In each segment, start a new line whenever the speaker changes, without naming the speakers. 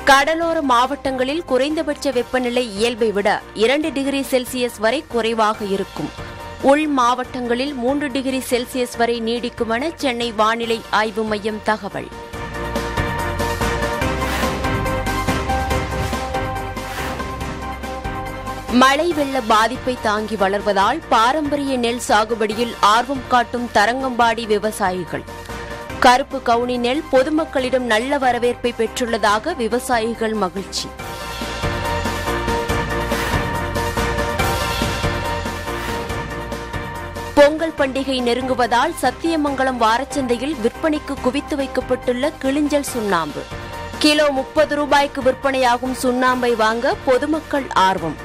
கடலோர மாவட்டங்களில் குறைந்தபட்ச வெப்பநிலை இயல்பை விட இரண்டு டிகிரி செல்சியஸ் வரை குறைவாக இருக்கும் உள் மாவட்டங்களில் மூன்று டிகிரி செல்சியஸ் வரை நீடிக்கும் என சென்னை வானிலை ஆய்வு மையம் தகவல் மழை வெள்ள பாதிப்பை தாங்கி வளர்வதால் பாரம்பரிய நெல் சாகுபடியில் ஆர்வம் காட்டும் தரங்கம்பாடி விவசாயிகள் கருப்பு கவுனி நெல் பொதுமக்களிடம் நல்ல வரவேற்பை பெற்றுள்ளதாக விவசாயிகள் மகிழ்ச்சி பொங்கல் பண்டிகை நெருங்குவதால் சத்தியமங்கலம் வாரச்சந்தையில் விற்பனைக்கு குவித்து வைக்கப்பட்டுள்ள கிளிஞ்சல் சுண்ணாம்பு கிலோ முப்பது ரூபாய்க்கு விற்பனையாகும் சுண்ணாம்பை வாங்க பொதுமக்கள் ஆர்வம்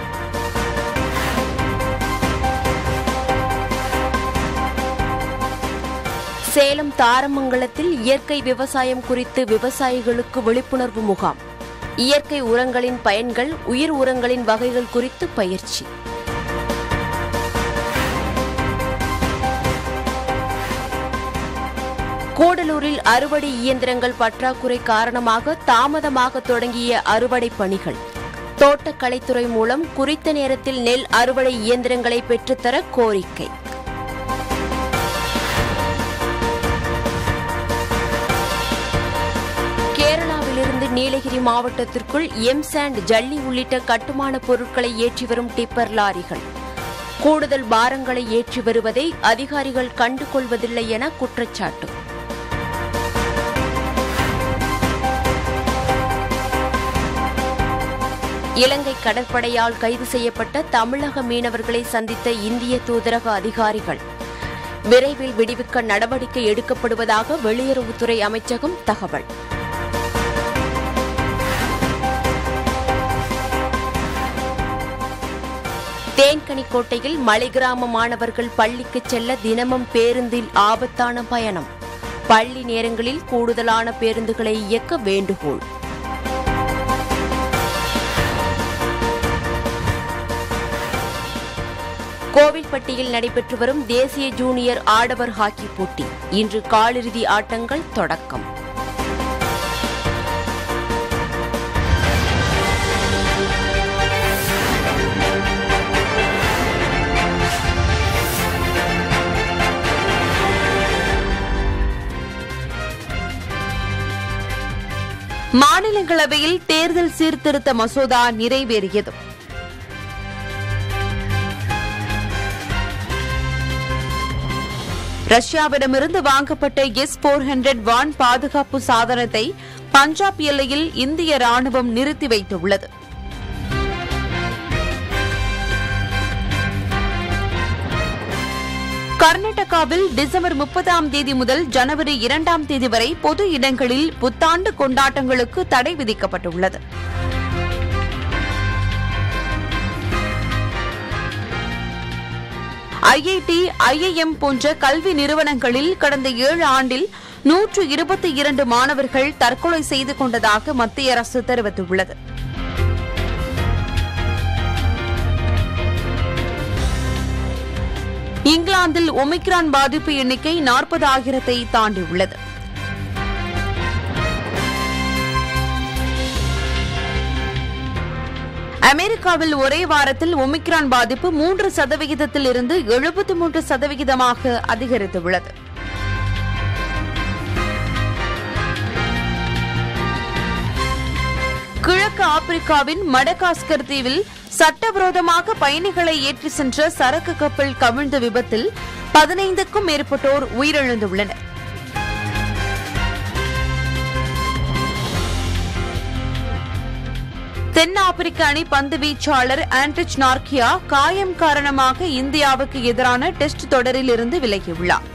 சேலம் தாரமங்கலத்தில் இயற்கை விவசாயம் குறித்து விவசாயிகளுக்கு விழிப்புணர்வு முகாம் இயற்கை உரங்களின் பயன்கள் உயிர் உரங்களின் வகைகள் குறித்து பயிற்சி கூடலூரில் அறுவடை இயந்திரங்கள் பற்றாக்குறை காரணமாக தாமதமாக தொடங்கிய அறுவடை பணிகள் தோட்டக்கலைத்துறை மூலம் குறித்த நேரத்தில் நெல் அறுவடை இயந்திரங்களை பெற்றுத்தர கோரிக்கை கேரளாவிலிருந்து நீலகிரி மாவட்டத்திற்குள் எம்சாண்ட் ஜல்லி உள்ளிட்ட கட்டுமான பொருட்களை ஏற்றி வரும் டிப்பர் லாரிகள் கூடுதல் பாரங்களை ஏற்றி வருவதை அதிகாரிகள் கண்டுகொள்வதில்லை என குற்றச்சாட்டு இலங்கை கடற்படையால் கைது செய்யப்பட்ட தமிழக மீனவர்களை சந்தித்த இந்திய தூதரக அதிகாரிகள் விரைவில் விடுவிக்க நடவடிக்கை எடுக்கப்படுவதாக வெளியுறவுத்துறை அமைச்சகம் தகவல் தேன்கனிக்கோட்டையில் மலை கிராம மாணவர்கள் பள்ளிக்கு செல்ல தினமும் பேருந்தில் ஆபத்தான பயணம் பள்ளி நேரங்களில் கூடுதலான பேருந்துகளை இயக்க வேண்டுகோள் கோவில்பட்டியில் நடைபெற்று வரும் தேசிய ஜூனியர் ஆடவர் ஹாக்கி போட்டி இன்று காலிறுதி ஆட்டங்கள் தொடக்கம்
மாநிலங்களவையில் தேர்தல் சீர்திருத்த மசோதா நிறைவேறியது ரஷ்யாவிடமிருந்து வாங்கப்பட்ட எஸ் போர் ஹண்ட்ரட் வான் பாதுகாப்பு சாதனத்தை பஞ்சாப் எல்லையில் இந்திய ராணுவம் நிறுத்தி வைத்துள்ளது கர்நாடகாவில் டிசம்பர் முப்பதாம் தேதி முதல் ஜனவரி இரண்டாம் தேதி வரை பொது இடங்களில் புத்தாண்டு கொண்டாட்டங்களுக்கு தடை விதிக்கப்பட்டுள்ளது ஐஐடி ஐஐஎம் போன்ற கல்வி நிறுவனங்களில் கடந்த ஏழு ஆண்டில் நூற்று இருபத்தி இரண்டு மாணவர்கள் தற்கொலை செய்து கொண்டதாக மத்திய அரசு தெரிவித்துள்ளது இங்கிலாந்தில் ஒமிக்ரான் பாதிப்பு எண்ணிக்கை நாற்பதாயிரத்தை தாண்டியுள்ளது அமெரிக்காவில் ஒரே வாரத்தில் ஒமிக்ரான் பாதிப்பு மூன்று சதவிகிதத்தில் இருந்து எழுபத்தி மூன்று சதவிகிதமாக அதிகரித்துள்ளது கிழக்கு ஆப்பிரிக்காவின் மடகாஸ்கர் தீவில் சட்டவிரோதமாக பயணிகளை ஏற்றி சென்ற சரக்கு கப்பல் கவிழ்ந்த விபத்தில் பதினைந்துக்கும் மேற்பட்டோர் உயிரிழந்துள்ளனர் தென்னாப்பிரிக்க அணி பந்து வீச்சாளர் ஆண்ட்ரிச் நார்கியா காயம் காரணமாக இந்தியாவுக்கு எதிரான டெஸ்ட் தொடரில் இருந்து விலகியுள்ளார்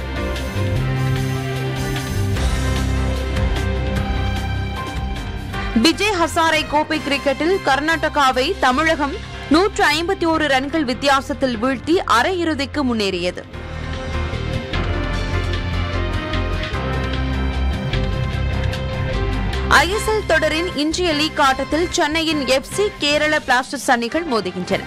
விஜய் ஹசாரை கோப்பை கிரிக்கெட்டில் கர்நாடகாவை தமிழகம் நூற்று ஐம்பத்தி ஓரு ரன்கள் வித்தியாசத்தில் வீழ்த்தி அரையிறுதிக்கு முன்னேறியது ஐஎஸ்எல் தொடரின் இன்றைய லீக் ஆட்டத்தில் சென்னையின் எஃப்சி கேரள பிளாஸ்டர்ஸ் அணிகள் மோதுகின்றன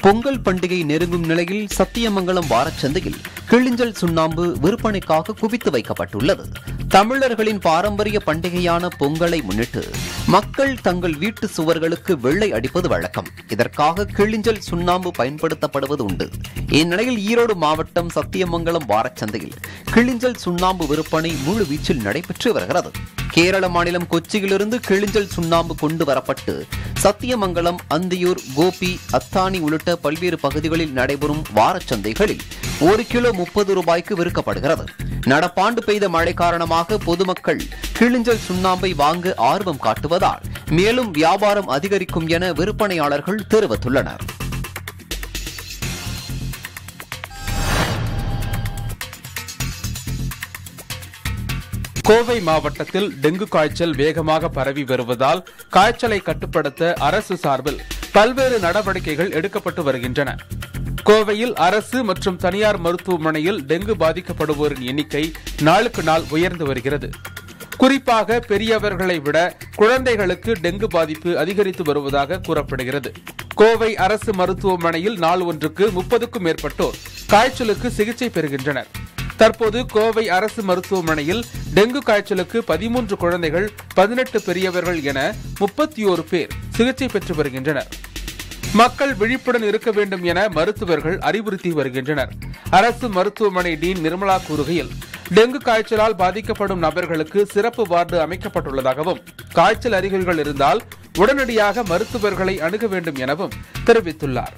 பொங்கல் பண்டிகை நெருங்கும் நிலையில் சத்தியமங்கலம் வாரச்சந்தையில் கிளிஞ்சல் சுண்ணாம்பு விற்பனைக்காக குவித்து வைக்கப்பட்டுள்ளது தமிழர்களின் பாரம்பரிய பண்டிகையான பொங்கலை முன்னிட்டு மக்கள் தங்கள் வீட்டு சுவர்களுக்கு வெள்ளை அடிப்பது வழக்கம் இதற்காக கிளிஞ்சல் சுண்ணாம்பு பயன்படுத்தப்படுவது உண்டு இந்நிலையில் ஈரோடு மாவட்டம் சத்தியமங்கலம் வாரச்சந்தையில் கிளிஞ்சல் சுண்ணாம்பு விற்பனை முழு வீச்சில் நடைபெற்று வருகிறது கேரள மாநிலம் கொச்சியிலிருந்து கிளிஞ்சல் சுண்ணாம்பு கொண்டு வரப்பட்டு சத்தியமங்கலம் அந்தியூர் கோபி அத்தானி உள்ளிட்ட பல்வேறு பகுதிகளில் நடைபெறும் வாரச்சந்தைகளில் ஒரு கிலோ முப்பது ரூபாய்க்கு விற்கப்படுகிறது நடப்பாண்டு பெய்த மழை காரணமாக பொதுமக்கள் கிளிஞ்சல் சுண்ணாம்பை வாங்க ஆர்வம் காட்டுவதால் மேலும் வியாபாரம் அதிகரிக்கும் என விற்பனையாளர்கள் தெரிவித்துள்ளனர்
கோவை மாவட்டத்தில் டெங்கு காய்ச்சல் வேகமாக பரவி வருவதால் காய்ச்சலை கட்டுப்படுத்த அரசு சார்பில் பல்வேறு நடவடிக்கைகள் எடுக்கப்பட்டு வருகின்றன கோவையில் அரசு மற்றும் தனியார் மருத்துவமனையில் டெங்கு பாதிக்கப்படுவோரின் எண்ணிக்கை நாளுக்கு நாள் உயர்ந்து வருகிறது குறிப்பாக பெரியவர்களை விட குழந்தைகளுக்கு டெங்கு பாதிப்பு அதிகரித்து வருவதாக கூறப்படுகிறது கோவை அரசு மருத்துவமனையில் நாள் ஒன்றுக்கு முப்பதுக்கும் மேற்பட்டோர் காய்ச்சலுக்கு சிகிச்சை பெறுகின்றனர் தற்போது கோவை அரசு மருத்துவமனையில் டெங்கு காய்ச்சலுக்கு பதிமூன்று குழந்தைகள் பதினெட்டு பெரியவர்கள் என முப்பத்தி ஓரு பேர் சிகிச்சை பெற்று வருகின்றனர் மக்கள் விழிப்புடன் இருக்க வேண்டும் என மருத்துவர்கள் அறிவுறுத்தி வருகின்றனர் அரசு மருத்துவமனை டீன் நிர்மலா கூறுகையில் டெங்கு காய்ச்சலால் பாதிக்கப்படும் நபர்களுக்கு சிறப்பு வார்டு அமைக்கப்பட்டுள்ளதாகவும் காய்ச்சல் அறிகுறிகள் இருந்தால் உடனடியாக மருத்துவர்களை அணுக வேண்டும் எனவும் தெரிவித்துள்ளார்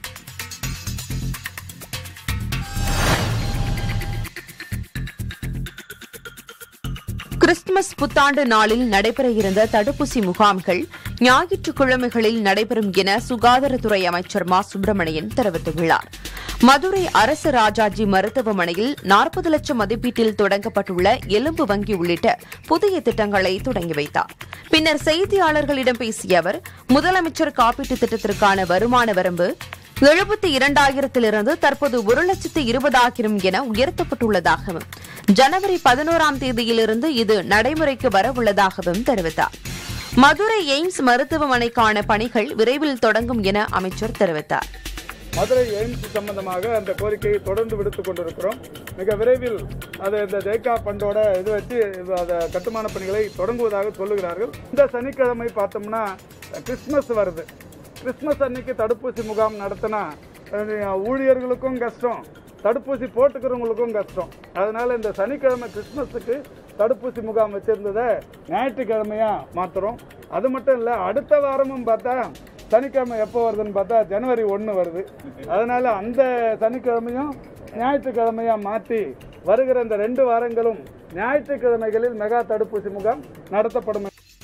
கிறிஸ்துமஸ் புத்தாண்டு நாளில் நடைபெற இருந்த தடுப்பூசி முகாம்கள் ஞாயிற்றுக்கிழமைகளில் நடைபெறும் என சுகாதாரத்துறை அமைச்சர் மா சுப்பிரமணியன் தெரிவித்துள்ளார் மதுரை அரசு ராஜாஜி மருத்துவமனையில் நாற்பது லட்சம் மதிப்பீட்டில் தொடங்கப்பட்டுள்ள எலும்பு வங்கி உள்ளிட்ட புதிய திட்டங்களை தொடங்கி வைத்தார் பின்னர் செய்தியாளர்களிடம் பேசிய அவர் முதலமைச்சர் காப்பீட்டுத் திட்டத்திற்கான வருமான வரம்பு எழுபத்தி இரண்டாயிரத்திலிருந்து தற்போது ஒரு லட்சத்து இருபதாயிரம் என உயர்த்தப்பட்டுள்ளதாகவும் ஜனவரி பதினோராம் தேதியிலிருந்து இது நடைமுறைக்கு வரவுள்ளதாகவும் தெரிவித்தார் மதுரை எய்ம்ஸ் மருத்துவமனைக்கான பணிகள் விரைவில் தொடங்கும் என அமைச்சர் தெரிவித்தார்
மதுரை எய்ம்ஸ் சம்பந்தமாக அந்த கோரிக்கையை தொடர்ந்து விடுத்துக் கொண்டிருக்கிறோம் மிக விரைவில் அது இந்த ஜெய்கா பண்டோட இது வச்சு இது அதை கட்டுமான பணிகளை தொடங்குவதாக சொல்லுகிறார்கள் இந்த சனிக்கிழமை பார்த்தோம்னா கிறிஸ்மஸ் வருது கிறிஸ்மஸ் அன்னைக்கு தடுப்பூசி முகாம் நடத்தினா அஹ், ஊழியர்களுக்கும் கஷ்டம் தடுப்பூசி போட்டுக்கிறவங்களுக்கும் கஷ்டம் அதனால இந்த சனிக்கிழமை கிறிஸ்மஸுக்கு தடுப்பூசி முகாம் வச்சிருந்ததை ஞாயிற்றுக்கிழமையா மாத்துறோம் அது மட்டும் இல்லை அடுத்த வாரமும் பார்த்தா சனிக்கிழமை எப்போ வருதுன்னு பார்த்தா ஜனவரி ஒன்று வருது அதனால அந்த சனிக்கிழமையும் ஞாயிற்றுக்கிழமையா மாற்றி வருகிற இந்த ரெண்டு வாரங்களும் ஞாயிற்றுக்கிழமைகளில் மெகா தடுப்பூசி முகாம் நடத்தப்படும்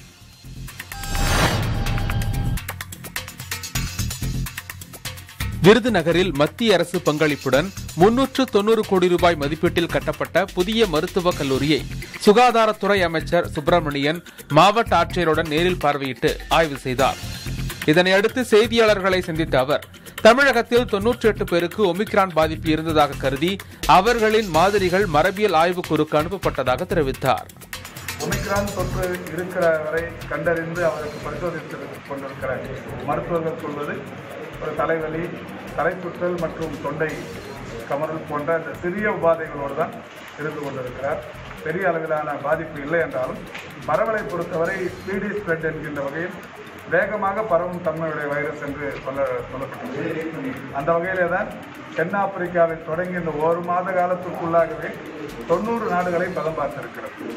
விருதுநகரில் மத்திய அரசு பங்களிப்புடன் முன்னூற்று தொண்ணூறு கோடி ரூபாய் மதிப்பீட்டில் கட்டப்பட்ட புதிய மருத்துவக் கல்லூரியை சுகாதாரத்துறை அமைச்சர் சுப்பிரமணியன் மாவட்ட ஆட்சியருடன் நேரில் பார்வையிட்டு ஆய்வு செய்தார் இதனையடுத்து செய்தியாளர்களை சந்தித்த அவர் தமிழகத்தில் தொன்னூற்றி எட்டு பேருக்கு ஒமிக்ரான் பாதிப்பு இருந்ததாக கருதி அவர்களின் மாதிரிகள் மரபியல் ஆய்வுக்குழுக்கு அனுப்பப்பட்டதாக தெரிவித்தார்
ஒமிக்ரான் தொற்று இருக்கிற வரை கண்டறிந்து அவருக்கு பரிசோதித்து கொண்டிருக்கிற மருத்துவர்கள் சொல்வது ஒரு தலைவலி தலைச்சுற்றல் மற்றும் தொண்டை கமறல் போன்ற இந்த சிறிய உபாதைகளோடு தான் இருந்து கொண்டிருக்கிறார் பெரிய அளவிலான பாதிப்பு இல்லை என்றாலும் பரவலை பொறுத்தவரை ஸ்பீடி ஸ்ப்ரெட் என்கின்ற வகையில் வேகமாக பரவும் தன்மையுடைய வைரஸ் என்று சொல்ல சொல்லப்பட்டது அந்த வகையிலே தான் தென்னாப்பிரிக்காவில் தொடங்கி இந்த ஒரு மாத காலத்துக்குள்ளாகவே தொண்ணூறு நாடுகளை பலம் பார்த்திருக்கிறது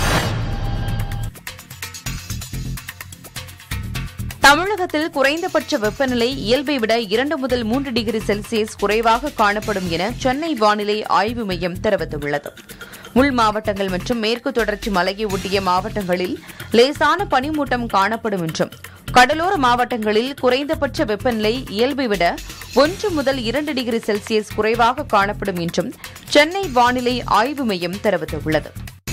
தமிழகத்தில் குறைந்தபட்ச வெப்பநிலை இயல்பை விட இரண்டு முதல் மூன்று டிகிரி செல்சியஸ் குறைவாக காணப்படும் என சென்னை வானிலை ஆய்வு மையம் தெரிவித்துள்ளது உள் மாவட்டங்கள் மற்றும் மேற்கு தொடர்ச்சி மலையை ஒட்டிய மாவட்டங்களில் லேசான பனிமூட்டம் காணப்படும் என்றும் கடலோர மாவட்டங்களில் குறைந்தபட்ச வெப்பநிலை இயல்பை விட ஒன்று முதல் இரண்டு டிகிரி செல்சியஸ் குறைவாக காணப்படும் என்றும் சென்னை வானிலை ஆய்வு மையம் தெரிவித்துள்ளது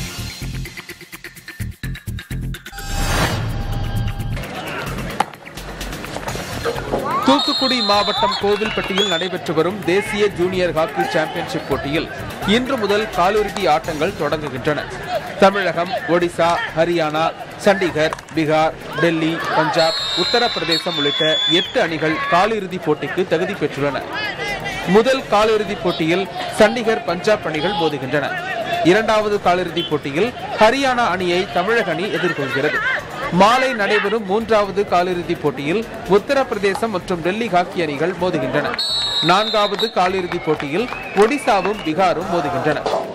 தூத்துக்குடி மாவட்டம் கோவில்பட்டியில் நடைபெற்று வரும் தேசிய ஜூனியர் ஹாக்கி சாம்பியன்ஷிப் போட்டியில் இன்று முதல் காலிறுதி ஆட்டங்கள் தொடங்குகின்றன தமிழகம் ஒடிசா ஹரியானா சண்டிகர் பீகார் டெல்லி பஞ்சாப் உத்தரப்பிரதேசம் உள்ளிட்ட எட்டு அணிகள் காலிறுதிப் போட்டிக்கு தகுதி பெற்றுள்ளன முதல் காலிறுதிப் போட்டியில் சண்டிகர் பஞ்சாப் அணிகள் மோதுகின்றன இரண்டாவது காலிறுதிப் போட்டியில் ஹரியானா அணியை தமிழக அணி எதிர்கொள்கிறது மாலை நடைபெறும் மூன்றாவது காலிறுதிப் போட்டியில் உத்தரப்பிரதேசம் மற்றும் டெல்லி ஹாக்கி அணிகள் மோதுகின்றன நான்காவது காலிறுதிப் போட்டியில் ஒடிசாவும் பீகாரும் மோதுகின்றன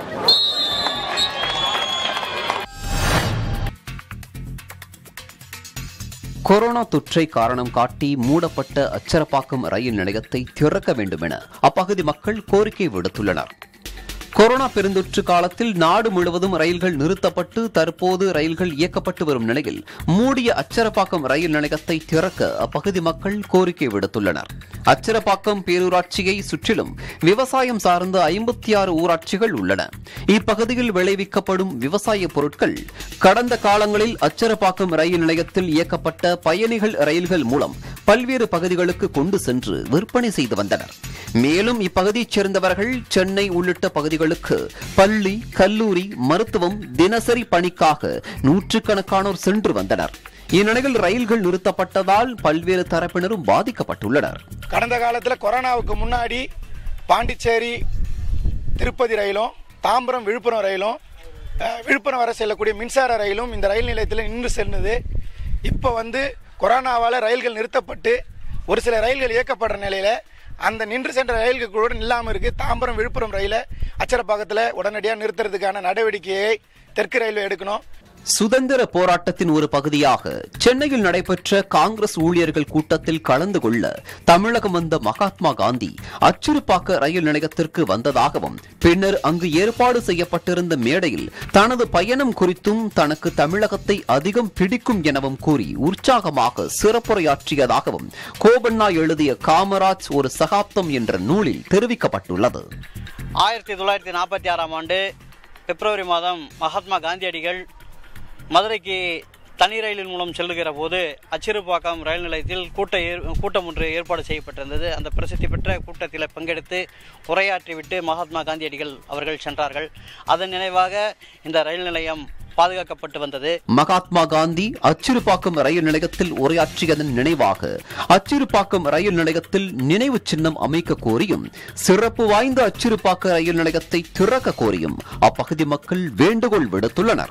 கொரோனா தொற்றை காரணம் காட்டி மூடப்பட்ட அச்சரப்பாக்கம் ரயில் நிலையத்தை திறக்க வேண்டும் என அப்பகுதி மக்கள் கோரிக்கை விடுத்துள்ளனர் கொரோனா பெருந்தொற்று காலத்தில் நாடு முழுவதும் ரயில்கள் நிறுத்தப்பட்டு தற்போது ரயில்கள் இயக்கப்பட்டு வரும் நிலையில் மூடிய அச்சரப்பாக்கம் ரயில் நிலையத்தை திறக்க அப்பகுதி மக்கள் கோரிக்கை விடுத்துள்ளனர் அச்சரப்பாக்கம் பேரூராட்சியை சுற்றிலும் விவசாயம் சார்ந்த ஐம்பத்தி ஆறு ஊராட்சிகள் உள்ளன இப்பகுதியில் விளைவிக்கப்படும் விவசாய பொருட்கள் கடந்த காலங்களில் அச்சரப்பாக்கம் ரயில் நிலையத்தில் இயக்கப்பட்ட பயணிகள் ரயில்கள் மூலம் பல்வேறு பகுதிகளுக்கு கொண்டு சென்று விற்பனை செய்து வந்தனர் மேலும் இப்பகுதியைச் சேர்ந்தவர்கள் சென்னை உள்ளிட்ட பகுதிகளுக்கு பள்ளி கல்லூரி மருத்துவம் தினசரி பணிக்காக நூற்றுக்கணக்கானோர் சென்று வந்தனர் இந்நிலையில் ரயில்கள் நிறுத்தப்பட்டதால் பல்வேறு தரப்பினரும் பாதிக்கப்பட்டுள்ளனர்
கடந்த காலத்தில் கொரோனாவுக்கு முன்னாடி பாண்டிச்சேரி திருப்பதி ரயிலும் தாம்பரம் விழுப்புரம் ரயிலும் அஹ், விழுப்புரம் வர செல்லக்கூடிய மின்சார ரயிலும் இந்த ரயில் நிலையத்தில் நின்று செல்லுது இப்போ வந்து கொரோனாவால் ரயில்கள் நிறுத்தப்பட்டு ஒரு சில ரயில்கள் இயக்கப்படுற நிலையில் அந்த நின்று சென்ற ரயில்கள் கூட இல்லாமல் இருக்கு தாம்பரம் விழுப்புரம் ரயிலை அச்சரப்பாக்கத்தில் உடனடியாக நிறுத்துறதுக்கான நடவடிக்கையை தெற்கு ரயில்வே எடுக்கணும்
சுதந்திர போராட்டத்தின் ஒரு பகுதியாக சென்னையில் நடைபெற்ற காங்கிரஸ் ஊழியர்கள் கூட்டத்தில் கலந்து கொள்ள தமிழகம் வந்த மகாத்மா காந்தி அச்சிறுப்பாக்க ரயில் நிலையத்திற்கு வந்ததாகவும் பின்னர் அங்கு ஏற்பாடு செய்யப்பட்டிருந்த மேடையில் தனது பயணம் குறித்தும் தனக்கு தமிழகத்தை அதிகம் பிடிக்கும் எனவும் கூறி உற்சாகமாக சிறப்புரையாற்றியதாகவும் கோபண்ணா எழுதிய காமராஜ் ஒரு சகாப்தம் என்ற நூலில் தெரிவிக்கப்பட்டுள்ளது
ஆயிரத்தி தொள்ளாயிரத்தி நாற்பத்தி ஆறாம் ஆண்டு பிப்ரவரி மாதம் மகாத்மா காந்தியடிகள் மதுரைக்கு தனி ரயிலின் மூலம் செல்லுகிற போது அச்சிறுபாக்கம் ரயில் நிலையத்தில் கூட்ட ஏற்- கூட்டம் ஒன்று ஏற்பாடு செய்யப்பட்டிருந்தது அந்த பிரசித்தி பெற்ற கூட்டத்தில் பங்கெடுத்து உரையாற்றிவிட்டு மகாத்மா காந்தியடிகள் அவர்கள் சென்றார்கள் அதன் நினைவாக இந்த ரயில் நிலையம் பாதுகாக்கப்பட்டு வந்தது
மகாத்மா காந்தி அச்சிறுபாக்கம் ரயில் நிலையத்தில் உரையாற்றியதன் நினைவாக அச்சிறுபாக்கம் ரயில் நிலையத்தில் நினைவு சின்னம் அமைக்க கோரியும் சிறப்பு வாய்ந்த அச்சிறுபாக்க ரயில் நிலையத்தை திறக்க கோரியும் அப்பகுதி மக்கள் வேண்டுகோள் விடுத்துள்ளனர்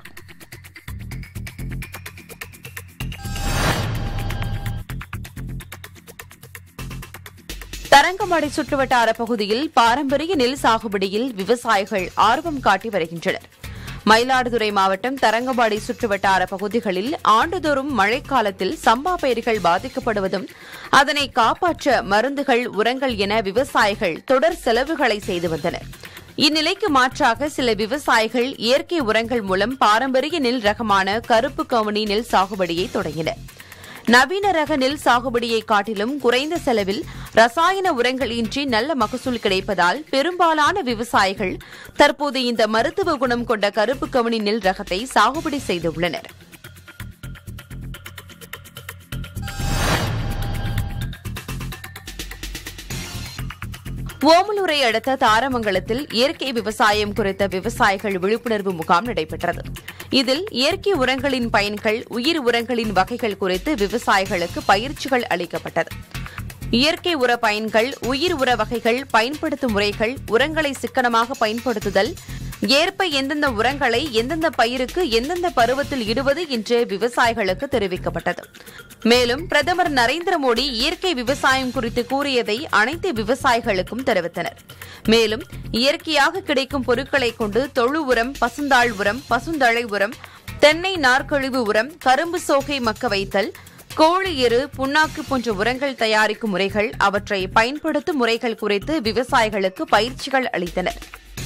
தரங்கம்பாடி சுற்றுவட்டார பகுதியில் பாரம்பரிய நெல் சாகுபடியில் விவசாயிகள் ஆர்வம் காட்டி வருகின்றனர் மயிலாடுதுறை மாவட்டம் தரங்கம்பாடி சுற்றுவட்டார பகுதிகளில் ஆண்டுதோறும் மழைக்காலத்தில் சம்பா பயிர்கள் பாதிக்கப்படுவதும் அதனை காப்பாற்ற மருந்துகள் உரங்கள் என விவசாயிகள் தொடர் செலவுகளை செய்து வந்தனர் இந்நிலைக்கு மாற்றாக சில விவசாயிகள் இயற்கை உரங்கள் மூலம் பாரம்பரிய நெல் ரகமான கருப்பு கவுனி நெல் சாகுபடியை தொடங்கினர் நவீன ரக நெல் சாகுபடியை காட்டிலும் குறைந்த செலவில் ரசாயன உரங்கள் இன்றி நல்ல மகசூல் கிடைப்பதால் பெரும்பாலான விவசாயிகள் தற்போது இந்த மருத்துவ குணம் கொண்ட கருப்பு கவுனி நெல் ரகத்தை சாகுபடி செய்துள்ளனர் ஓமலூரை அடுத்த தாரமங்கலத்தில் இயற்கை விவசாயம் குறித்த விவசாயிகள் விழிப்புணர்வு முகாம் நடைபெற்றது இதில் இயற்கை உரங்களின் பயன்கள் உயிர் உரங்களின் வகைகள் குறித்து விவசாயிகளுக்கு பயிற்சிகள் அளிக்கப்பட்டது இயற்கை உர பயன்கள் உயிர் உர வகைகள் பயன்படுத்தும் முறைகள் உரங்களை சிக்கனமாக பயன்படுத்துதல் ஏற்ப எந்தெந்த உரங்களை எந்தெந்த பயிருக்கு எந்தெந்த பருவத்தில் இடுவது என்று விவசாயிகளுக்கு தெரிவிக்கப்பட்டது மேலும் பிரதமர் நரேந்திர மோடி இயற்கை விவசாயம் குறித்து கூறியதை அனைத்து விவசாயிகளுக்கும் தெரிவித்தனர் மேலும் இயற்கையாக கிடைக்கும் பொருட்களை கொண்டு தொழு உரம் பசுந்தாள் உரம் பசுந்தழை உரம் தென்னை நார்க்கழிவு உரம் கரும்பு சோகை மக்க வைத்தல் கோழி எரு புண்ணாக்கு போன்ற உரங்கள் தயாரிக்கும் முறைகள் அவற்றை பயன்படுத்தும் முறைகள் குறித்து விவசாயிகளுக்கு பயிற்சிகள் அளித்தனர்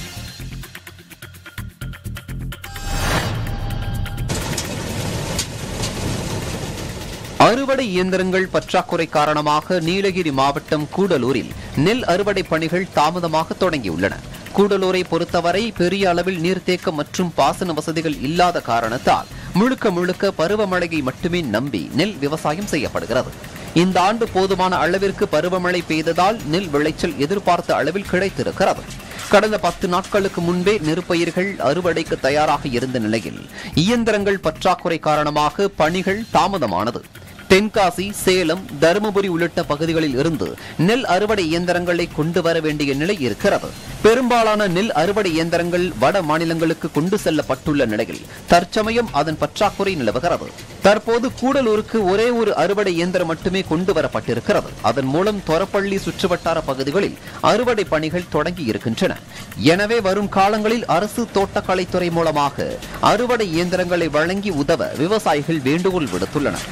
அறுவடை இயந்திரங்கள் பற்றாக்குறை காரணமாக நீலகிரி மாவட்டம் கூடலூரில் நெல் அறுவடை பணிகள் தாமதமாக தொடங்கியுள்ளன கூடலூரை பொறுத்தவரை பெரிய அளவில் நீர்த்தேக்கம் மற்றும் பாசன வசதிகள் இல்லாத காரணத்தால் முழுக்க முழுக்க பருவமழையை மட்டுமே நம்பி நெல் விவசாயம் செய்யப்படுகிறது இந்த ஆண்டு போதுமான அளவிற்கு பருவமழை பெய்ததால் நெல் விளைச்சல் எதிர்பார்த்த அளவில் கிடைத்திருக்கிறது கடந்த பத்து நாட்களுக்கு முன்பே நெற்பயிர்கள் அறுவடைக்கு தயாராக இருந்த நிலையில் இயந்திரங்கள் பற்றாக்குறை காரணமாக பணிகள் தாமதமானது தென்காசி சேலம் தருமபுரி உள்ளிட்ட பகுதிகளில் இருந்து நெல் அறுவடை இயந்திரங்களை கொண்டு வர வேண்டிய நிலை இருக்கிறது பெரும்பாலான நெல் அறுவடை இயந்திரங்கள் வட மாநிலங்களுக்கு கொண்டு செல்லப்பட்டுள்ள நிலையில் தற்சமயம் அதன் பற்றாக்குறை நிலவுகிறது தற்போது கூடலூருக்கு ஒரே ஒரு அறுவடை இயந்திரம் மட்டுமே கொண்டு வரப்பட்டிருக்கிறது அதன் மூலம் தொரப்பள்ளி சுற்றுவட்டார பகுதிகளில் அறுவடை பணிகள் தொடங்கி இருக்கின்றன எனவே வரும் காலங்களில் அரசு தோட்டக்கலைத்துறை மூலமாக அறுவடை இயந்திரங்களை வழங்கி உதவ விவசாயிகள் வேண்டுகோள் விடுத்துள்ளனர்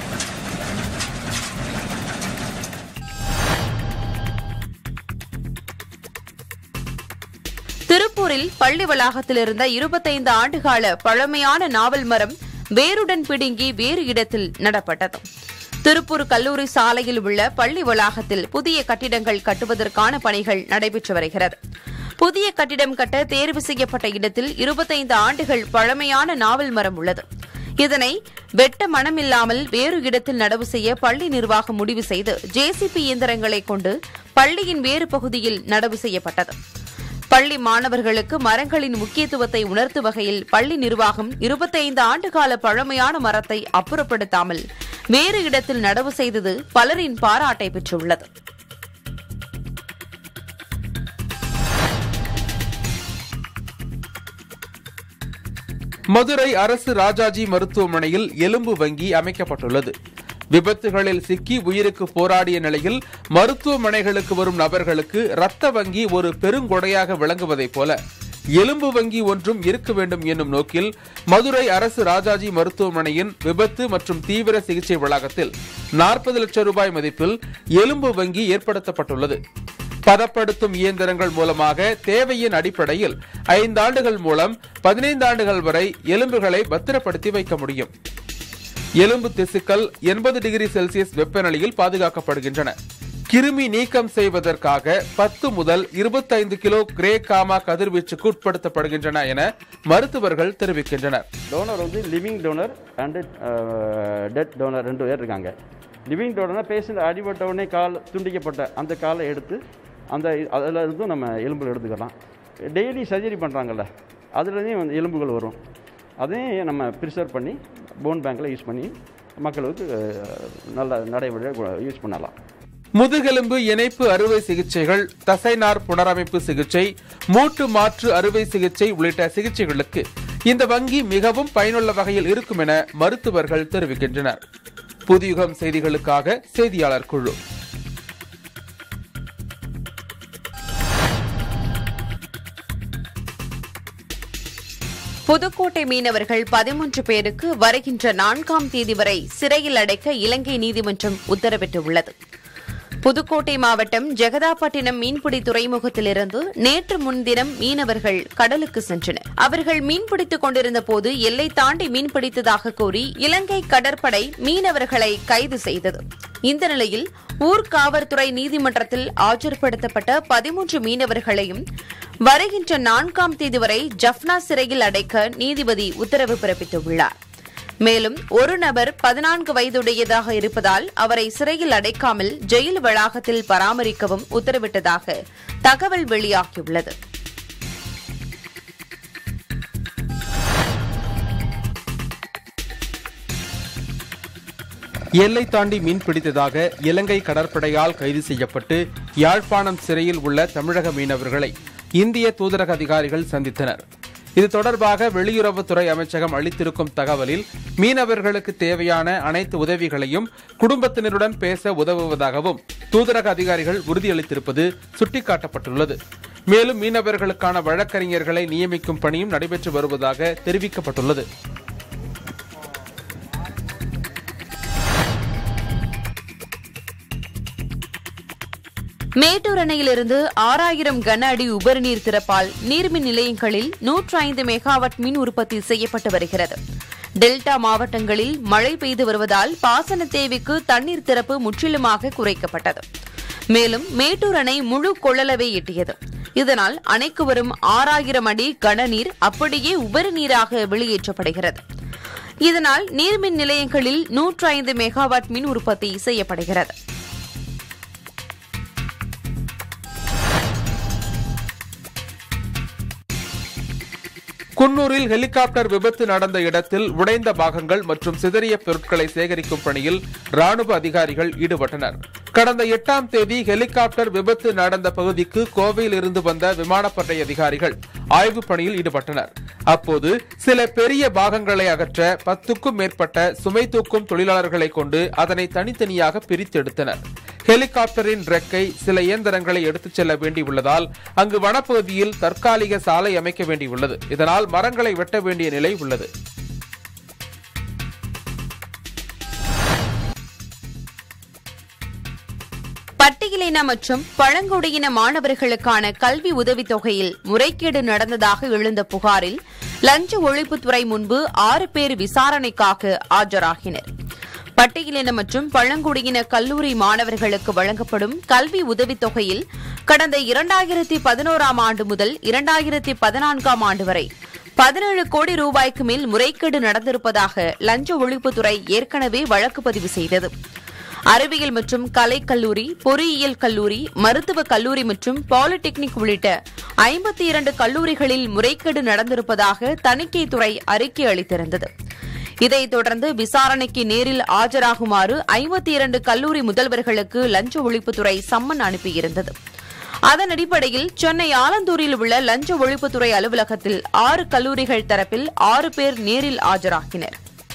திருப்பூரில் பள்ளி வளாகத்தில் இருந்த இருபத்தைந்து ஆண்டுகால பழமையான நாவல் மரம் வேருடன் பிடுங்கி வேறு இடத்தில் நடப்பட்டது திருப்பூர் கல்லூரி சாலையில் உள்ள பள்ளி வளாகத்தில் புதிய கட்டிடங்கள் கட்டுவதற்கான பணிகள் நடைபெற்று வருகிறது புதிய கட்டிடம் கட்ட தேர்வு செய்யப்பட்ட இடத்தில் இருபத்தைந்து ஆண்டுகள் பழமையான நாவல் மரம் உள்ளது இதனை வெட்ட மனமில்லாமல் வேறு இடத்தில் நடவு செய்ய பள்ளி நிர்வாகம் முடிவு செய்து ஜேசிபி இயந்திரங்களை கொண்டு பள்ளியின் வேறு பகுதியில் நடவு செய்யப்பட்டது பள்ளி மாணவர்களுக்கு மரங்களின் முக்கியத்துவத்தை உணர்த்தும் வகையில் பள்ளி நிர்வாகம் இருபத்தைந்து ஆண்டுகால பழமையான மரத்தை அப்புறப்படுத்தாமல் வேறு இடத்தில் நடவு செய்தது பலரின் பாராட்டை பெற்றுள்ளது
மதுரை அரசு ராஜாஜி மருத்துவமனையில் எலும்பு வங்கி அமைக்கப்பட்டுள்ளது விபத்துகளில் சிக்கி உயிருக்கு போராடிய நிலையில் மருத்துவமனைகளுக்கு வரும் நபர்களுக்கு இரத்த வங்கி ஒரு பெருங்கொடையாக விளங்குவதைப் போல எலும்பு வங்கி ஒன்றும் இருக்க வேண்டும் என்னும் நோக்கில் மதுரை அரசு ராஜாஜி மருத்துவமனையின் விபத்து மற்றும் தீவிர சிகிச்சை வளாகத்தில் நாற்பது லட்சம் ரூபாய் மதிப்பில் எலும்பு வங்கி ஏற்படுத்தப்பட்டுள்ளது பதப்படுத்தும் இயந்திரங்கள் மூலமாக தேவையின் அடிப்படையில் ஐந்தாண்டுகள் மூலம் பதினைந்து ஆண்டுகள் வரை எலும்புகளை பத்திரப்படுத்தி வைக்க முடியும் எலும்பு திசுக்கள் எண்பது டிகிரி செல்சியஸ் வெப்பநிலையில் பாதுகாக்கப்படுகின்றன கிருமி நீக்கம் செய்வதற்காக பத்து முதல் இருபத்தைந்து கிலோ கிரே காமா கதிர்வீச்சுக்கு உட்படுத்தப்படுகின்றன என மருத்துவர்கள் தெரிவிக்கின்றனர்
டோனர் வந்து living donor and dead donor ரெண்டு பேர் இருக்காங்க லிவிங் டோனர்னா பேஷண்ட் அடிபட்ட உடனே கால் துண்டிக்கப்பட்ட அந்த காலை எடுத்து அந்த அதில் இருந்தும் நம்ம எலும்புகள் எடுத்துக்கலாம் டெய்லி சர்ஜரி பண்ணுறாங்கல்ல அதுலேயும் வந்து எலும்புகள் வரும் அதையும் நம்ம ப்ரிசர்வ் பண்ணி போன் பேங்க்கில் யூஸ் பண்ணி மக்களுக்கு அஹ், நல்ல நடைமுறையாக யூஸ் பண்ணலாம்
முதுகெலும்பு இணைப்பு அறுவை சிகிச்சைகள் தசைநார் புனரமைப்பு சிகிச்சை மூட்டு மாற்று அறுவை சிகிச்சை உள்ளிட்ட சிகிச்சைகளுக்கு இந்த வங்கி மிகவும் பயனுள்ள வகையில் இருக்கும் என மருத்துவர்கள் தெரிவிக்கின்றனர் புதியுகம் செய்திகளுக்காக செய்தியாளர் குழு
புதுக்கோட்டை மீனவர்கள் பதிமூன்று பேருக்கு வருகின்ற நான்காம் தேதி வரை சிறையில் அடைக்க இலங்கை நீதிமன்றம் உத்தரவிட்டுள்ளது புதுக்கோட்டை மாவட்டம் ஜெகதாப்பட்டினம் மீன்பிடி துறைமுகத்திலிருந்து நேற்று முன்தினம் மீனவர்கள் கடலுக்கு சென்றனர் அவர்கள் மீன்பிடித்துக் கொண்டிருந்த போது எல்லை தாண்டி மீன்பிடித்ததாக கூறி இலங்கை கடற்படை மீனவர்களை கைது செய்தது இந்த நிலையில் ஊர்காவல்துறை நீதிமன்றத்தில் ஆஜர்படுத்தப்பட்ட பதிமூன்று மீனவர்களையும் வருகின்ற நான்காம் தேதி வரை ஜப்னா சிறையில் அடைக்க நீதிபதி உத்தரவு பிறப்பித்துள்ளார் மேலும் ஒரு நபர் பதினான்கு வயதுடையதாக இருப்பதால் அவரை சிறையில் அடைக்காமல் ஜெயில் வளாகத்தில் பராமரிக்கவும் உத்தரவிட்டதாக தகவல் வெளியாகியுள்ளது
எல்லை தாண்டி மீன் பிடித்ததாக இலங்கை கடற்படையால் கைது செய்யப்பட்டு யாழ்ப்பாணம் சிறையில் உள்ள தமிழக மீனவர்களை இந்திய தூதரக அதிகாரிகள் சந்தித்தனர் இது தொடர்பாக வெளியுறவுத்துறை அமைச்சகம் அளித்திருக்கும் தகவலில் மீனவர்களுக்கு தேவையான அனைத்து உதவிகளையும் குடும்பத்தினருடன் பேச உதவுவதாகவும் தூதரக அதிகாரிகள் உறுதியளித்திருப்பது சுட்டிக்காட்டப்பட்டுள்ளது மேலும் மீனவர்களுக்கான வழக்கறிஞர்களை நியமிக்கும் பணியும் நடைபெற்று வருவதாக தெரிவிக்கப்பட்டுள்ளது
மேட்டூர் அணையிலிருந்து ஆறாயிரம் கன அடி உபரிநீர் திறப்பால் நீர்மின் நிலையங்களில் நூற்று ஐந்து மெகாவாட் மின் உற்பத்தி செய்யப்பட்டு வருகிறது டெல்டா மாவட்டங்களில் மழை பெய்து வருவதால் பாசன தேவைக்கு தண்ணீர் திறப்பு முற்றிலுமாக குறைக்கப்பட்டது மேலும் மேட்டூர் அணை முழு கொள்ளளவை எட்டியது இதனால் அணைக்கு வரும் ஆறாயிரம் அடி கனநீர் அப்படியே உபரி நீராக வெளியேற்றப்படுகிறது இதனால் நீர்மின் நிலையங்களில் நூற்று ஐந்து மெகாவாட் மின் உற்பத்தி செய்யப்படுகிறது
குன்னூரில் ஹெலிகாப்டர் விபத்து நடந்த இடத்தில் உடைந்த பாகங்கள் மற்றும் சிதறிய பொருட்களை சேகரிக்கும் பணியில் ராணுவ அதிகாரிகள் ஈடுபட்டனர் கடந்த எட்டாம் தேதி ஹெலிகாப்டர் விபத்து நடந்த பகுதிக்கு கோவையில் இருந்து வந்த விமானப்படை அதிகாரிகள் ஆய்வுப் பணியில் ஈடுபட்டனர் அப்போது சில பெரிய பாகங்களை அகற்ற பத்துக்கும் மேற்பட்ட சுமை தூக்கும் தொழிலாளர்களை கொண்டு அதனை தனித்தனியாக பிரித்தெடுத்தனர் ஹெலிகாப்டரின் ரெக்கை சில இயந்திரங்களை எடுத்துச் செல்ல வேண்டியுள்ளதால் அங்கு வனப்பகுதியில் தற்காலிக சாலை அமைக்க வேண்டியுள்ளது இதனால் மரங்களை வெட்ட வேண்டிய நிலை உள்ளது
பட்டியலின மற்றும் பழங்குடியின மாணவர்களுக்கான கல்வி உதவித் தொகையில் முறைகேடு நடந்ததாக எழுந்த புகாரில் லஞ்ச ஒழிப்புத்துறை முன்பு ஆறு பேர் விசாரணைக்காக ஆஜராகினர் பட்டியலின மற்றும் பழங்குடியின கல்லூரி மாணவர்களுக்கு வழங்கப்படும் கல்வி உதவித் தொகையில் கடந்த இரண்டாயிரத்தி பதினோராம் ஆண்டு முதல் இரண்டாயிரத்தி பதினான்காம் ஆண்டு வரை பதினேழு கோடி ரூபாய்க்கு மேல் முறைகேடு நடந்திருப்பதாக லஞ்ச ஒழிப்புத்துறை ஏற்கனவே வழக்கு பதிவு செய்தது அறிவியல் மற்றும் கலை கல்லூரி பொறியியல் கல்லூரி மருத்துவக் கல்லூரி மற்றும் பாலிடெக்னிக் உள்ளிட்ட ஐம்பத்தி இரண்டு கல்லூரிகளில் முறைகேடு நடந்திருப்பதாக தணிக்கைத்துறை அறிக்கை அளித்திருந்தது இதைத் தொடர்ந்து விசாரணைக்கு நேரில் ஆஜராகுமாறு ஐம்பத்தி இரண்டு கல்லூரி முதல்வர்களுக்கு லஞ்ச ஒழிப்புத்துறை சம்மன் அனுப்பியிருந்தது அதன் அடிப்படையில் சென்னை ஆலந்தூரில் உள்ள லஞ்ச ஒழிப்புத்துறை அலுவலகத்தில் ஆறு கல்லூரிகள் தரப்பில் ஆறு பேர் நேரில் ஆஜராகினர்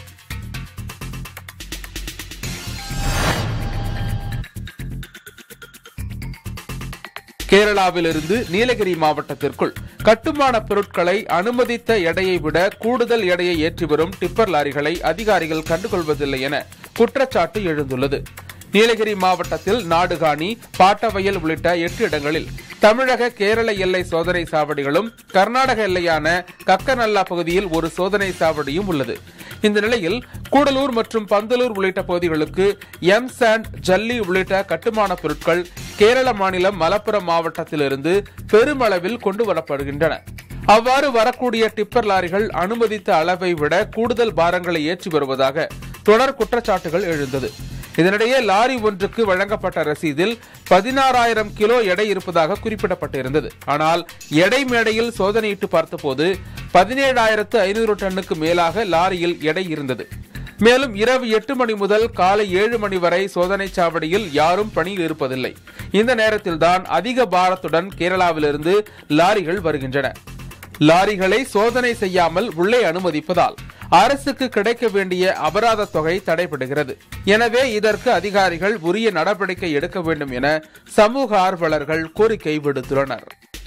கேரளாவிலிருந்து நீலகிரி மாவட்டத்திற்குள் கட்டுமான பொருட்களை அனுமதித்த எடையை விட கூடுதல் எடையை ஏற்றி வரும் டிப்பர் லாரிகளை அதிகாரிகள் கண்டுகொள்வதில்லை என குற்றச்சாட்டு எழுந்துள்ளது நீலகிரி மாவட்டத்தில் நாடுகாணி பாட்டவயல் உள்ளிட்ட எட்டு இடங்களில் தமிழக கேரள எல்லை சோதனை சாவடிகளும் கர்நாடக எல்லையான கக்கநல்லா பகுதியில் ஒரு சோதனை சாவடியும் உள்ளது இந்த நிலையில் கூடலூர் மற்றும் பந்தலூர் உள்ளிட்ட பகுதிகளுக்கு எம் சாண்ட் ஜல்லி உள்ளிட்ட கட்டுமான பொருட்கள் கேரள மாநிலம் மலப்புரம் மாவட்டத்திலிருந்து பெருமளவில் கொண்டு வரப்படுகின்றன அவ்வாறு வரக்கூடிய டிப்பர் லாரிகள் அனுமதித்த அளவை விட கூடுதல் பாரங்களை ஏற்றி வருவதாக தொடர் குற்றச்சாட்டுகள் எழுந்தது இதனிடையே லாரி ஒன்றுக்கு வழங்கப்பட்ட ரசீதில் பதினாறாயிரம் கிலோ எடை இருப்பதாக குறிப்பிடப்பட்டிருந்தது ஆனால் எடை மேடையில் சோதனையிட்டு பார்த்தபோது பதினேழாயிரத்து ஐநூறு டன்னுக்கு மேலாக லாரியில் எடை இருந்தது மேலும் இரவு எட்டு மணி முதல் காலை ஏழு மணி வரை சோதனை சாவடியில் யாரும் பணியில் இருப்பதில்லை இந்த நேரத்தில்தான் அதிக பாரத்துடன் கேரளாவிலிருந்து லாரிகள் வருகின்றன லாரிகளை சோதனை செய்யாமல் உள்ளே அனுமதிப்பதால் அரசுக்கு கிடைக்க வேண்டிய அபராத தொகை தடைபடுகிறது எனவே இதற்கு அதிகாரிகள் உரிய நடவடிக்கை எடுக்க வேண்டும் என சமூக ஆர்வலர்கள் கோரிக்கை விடுத்துள்ளனர்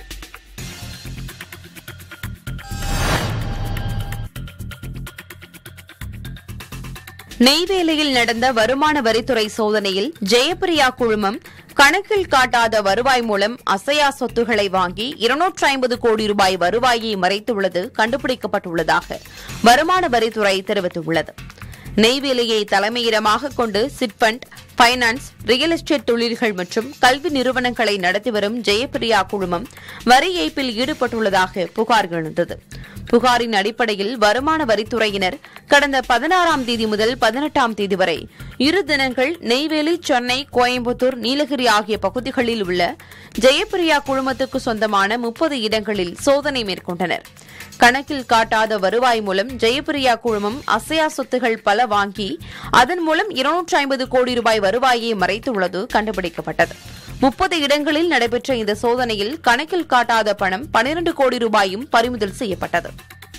நெய்வேலியில் நடந்த வருமான வரித்துறை சோதனையில் ஜெயப்பிரியா குழுமம் கணக்கில் காட்டாத வருவாய் மூலம் அசையா சொத்துக்களை வாங்கி இருநூற்று ஐம்பது கோடி ரூபாய் வருவாயை மறைத்துள்ளது கண்டுபிடிக்கப்பட்டுள்ளதாக வருமான வரித்துறை தெரிவித்துள்ளது நெய்வேலியை தலைமையிடமாக கொண்டு சிட்பண்ட் பைனான்ஸ் ரியல் எஸ்டேட் தொழில்கள் மற்றும் கல்வி நிறுவனங்களை நடத்தி வரும் ஜெயப்பிரியா குழுமம் வரி ஏய்ப்பில் ஈடுபட்டுள்ளதாக புகார் எழுந்தது புகாரின் அடிப்படையில் வருமான வரித்துறையினர் கடந்த பதினாறாம் தேதி முதல் பதினெட்டாம் தேதி வரை இரு தினங்கள் நெய்வேலி சென்னை கோயம்புத்தூர் நீலகிரி ஆகிய பகுதிகளில் உள்ள ஜெயப்பிரியா குழுமத்துக்கு சொந்தமான முப்பது இடங்களில் சோதனை மேற்கொண்டனர் கணக்கில் காட்டாத வருவாய் மூலம் ஜெயப்பிரியா குழுமம் அசையா சொத்துகள் பல வாங்கி அதன் மூலம் இருநூற்று ஐம்பது கோடி ரூபாய் வருவாயை மறைத்துள்ளது கண்டுபிடிக்கப்பட்டது முப்பது இடங்களில் நடைபெற்ற இந்த சோதனையில் கணக்கில் காட்டாத பணம் பனிரண்டு கோடி ரூபாயும் பறிமுதல் செய்யப்பட்டது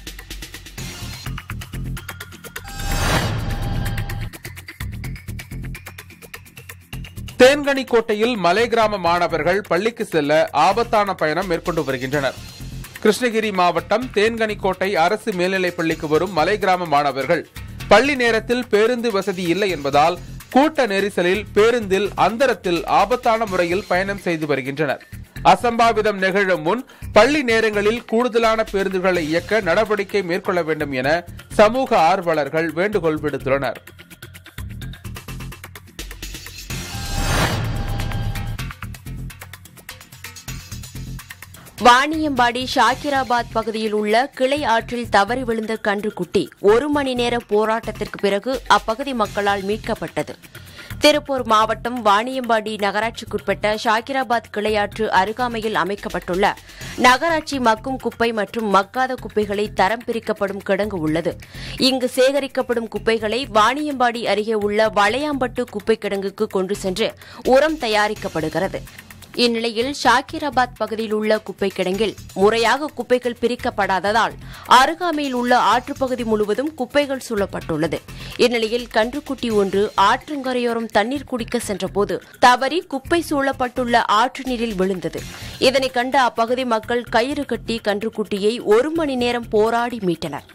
தேன்கனிக்கோட்டையில் மலை கிராம மாணவர்கள் பள்ளிக்கு செல்ல ஆபத்தான பயணம் மேற்கொண்டு வருகின்றனர் கிருஷ்ணகிரி மாவட்டம் தேன்கனிக்கோட்டை அரசு மேல்நிலைப் பள்ளிக்கு வரும் மலை கிராம மாணவர்கள் பள்ளி நேரத்தில் பேருந்து வசதி இல்லை என்பதால் கூட்ட நெரிசலில் பேருந்தில் அந்தரத்தில் ஆபத்தான முறையில் பயணம் செய்து வருகின்றனர் அசம்பாவிதம் நிகழும் முன் பள்ளி நேரங்களில் கூடுதலான பேருந்துகளை இயக்க நடவடிக்கை மேற்கொள்ள வேண்டும் என சமூக ஆர்வலர்கள் வேண்டுகோள் விடுத்துள்ளனர்
வாணியம்பாடி ஷாக்கிராபாத் பகுதியில் உள்ள கிளை ஆற்றில் தவறி விழுந்த கன்றுக்குட்டி ஒரு மணி நேர போராட்டத்திற்கு பிறகு அப்பகுதி மக்களால் மீட்கப்பட்டது திருப்பூர் மாவட்டம் வாணியம்பாடி நகராட்சிக்குட்பட்ட ஷாக்கிராபாத் கிளையாற்று அருகாமையில் அமைக்கப்பட்டுள்ள நகராட்சி மக்கும் குப்பை மற்றும் மக்காத குப்பைகளை தரம் பிரிக்கப்படும் கிடங்கு உள்ளது இங்கு சேகரிக்கப்படும் குப்பைகளை வாணியம்பாடி அருகே உள்ள வளையாம்பட்டு குப்பை கிடங்குக்கு கொண்டு சென்று உரம் தயாரிக்கப்படுகிறது இந்நிலையில் ஷாக்கிராபாத் பகுதியில் உள்ள குப்பை கிடங்கில் முறையாக குப்பைகள் பிரிக்கப்படாததால் அருகாமையில் உள்ள ஆற்றுப்பகுதி முழுவதும் குப்பைகள் சூழப்பட்டுள்ளது இந்நிலையில் கன்றுக்குட்டி ஒன்று ஆற்றங்கரையோரம் தண்ணீர் குடிக்க சென்றபோது தவறி குப்பை சூழப்பட்டுள்ள ஆற்று நீரில் விழுந்தது இதனை கண்ட அப்பகுதி மக்கள் கயிறு கட்டி கன்றுக்குட்டியை ஒரு மணி நேரம் போராடி மீட்டனர்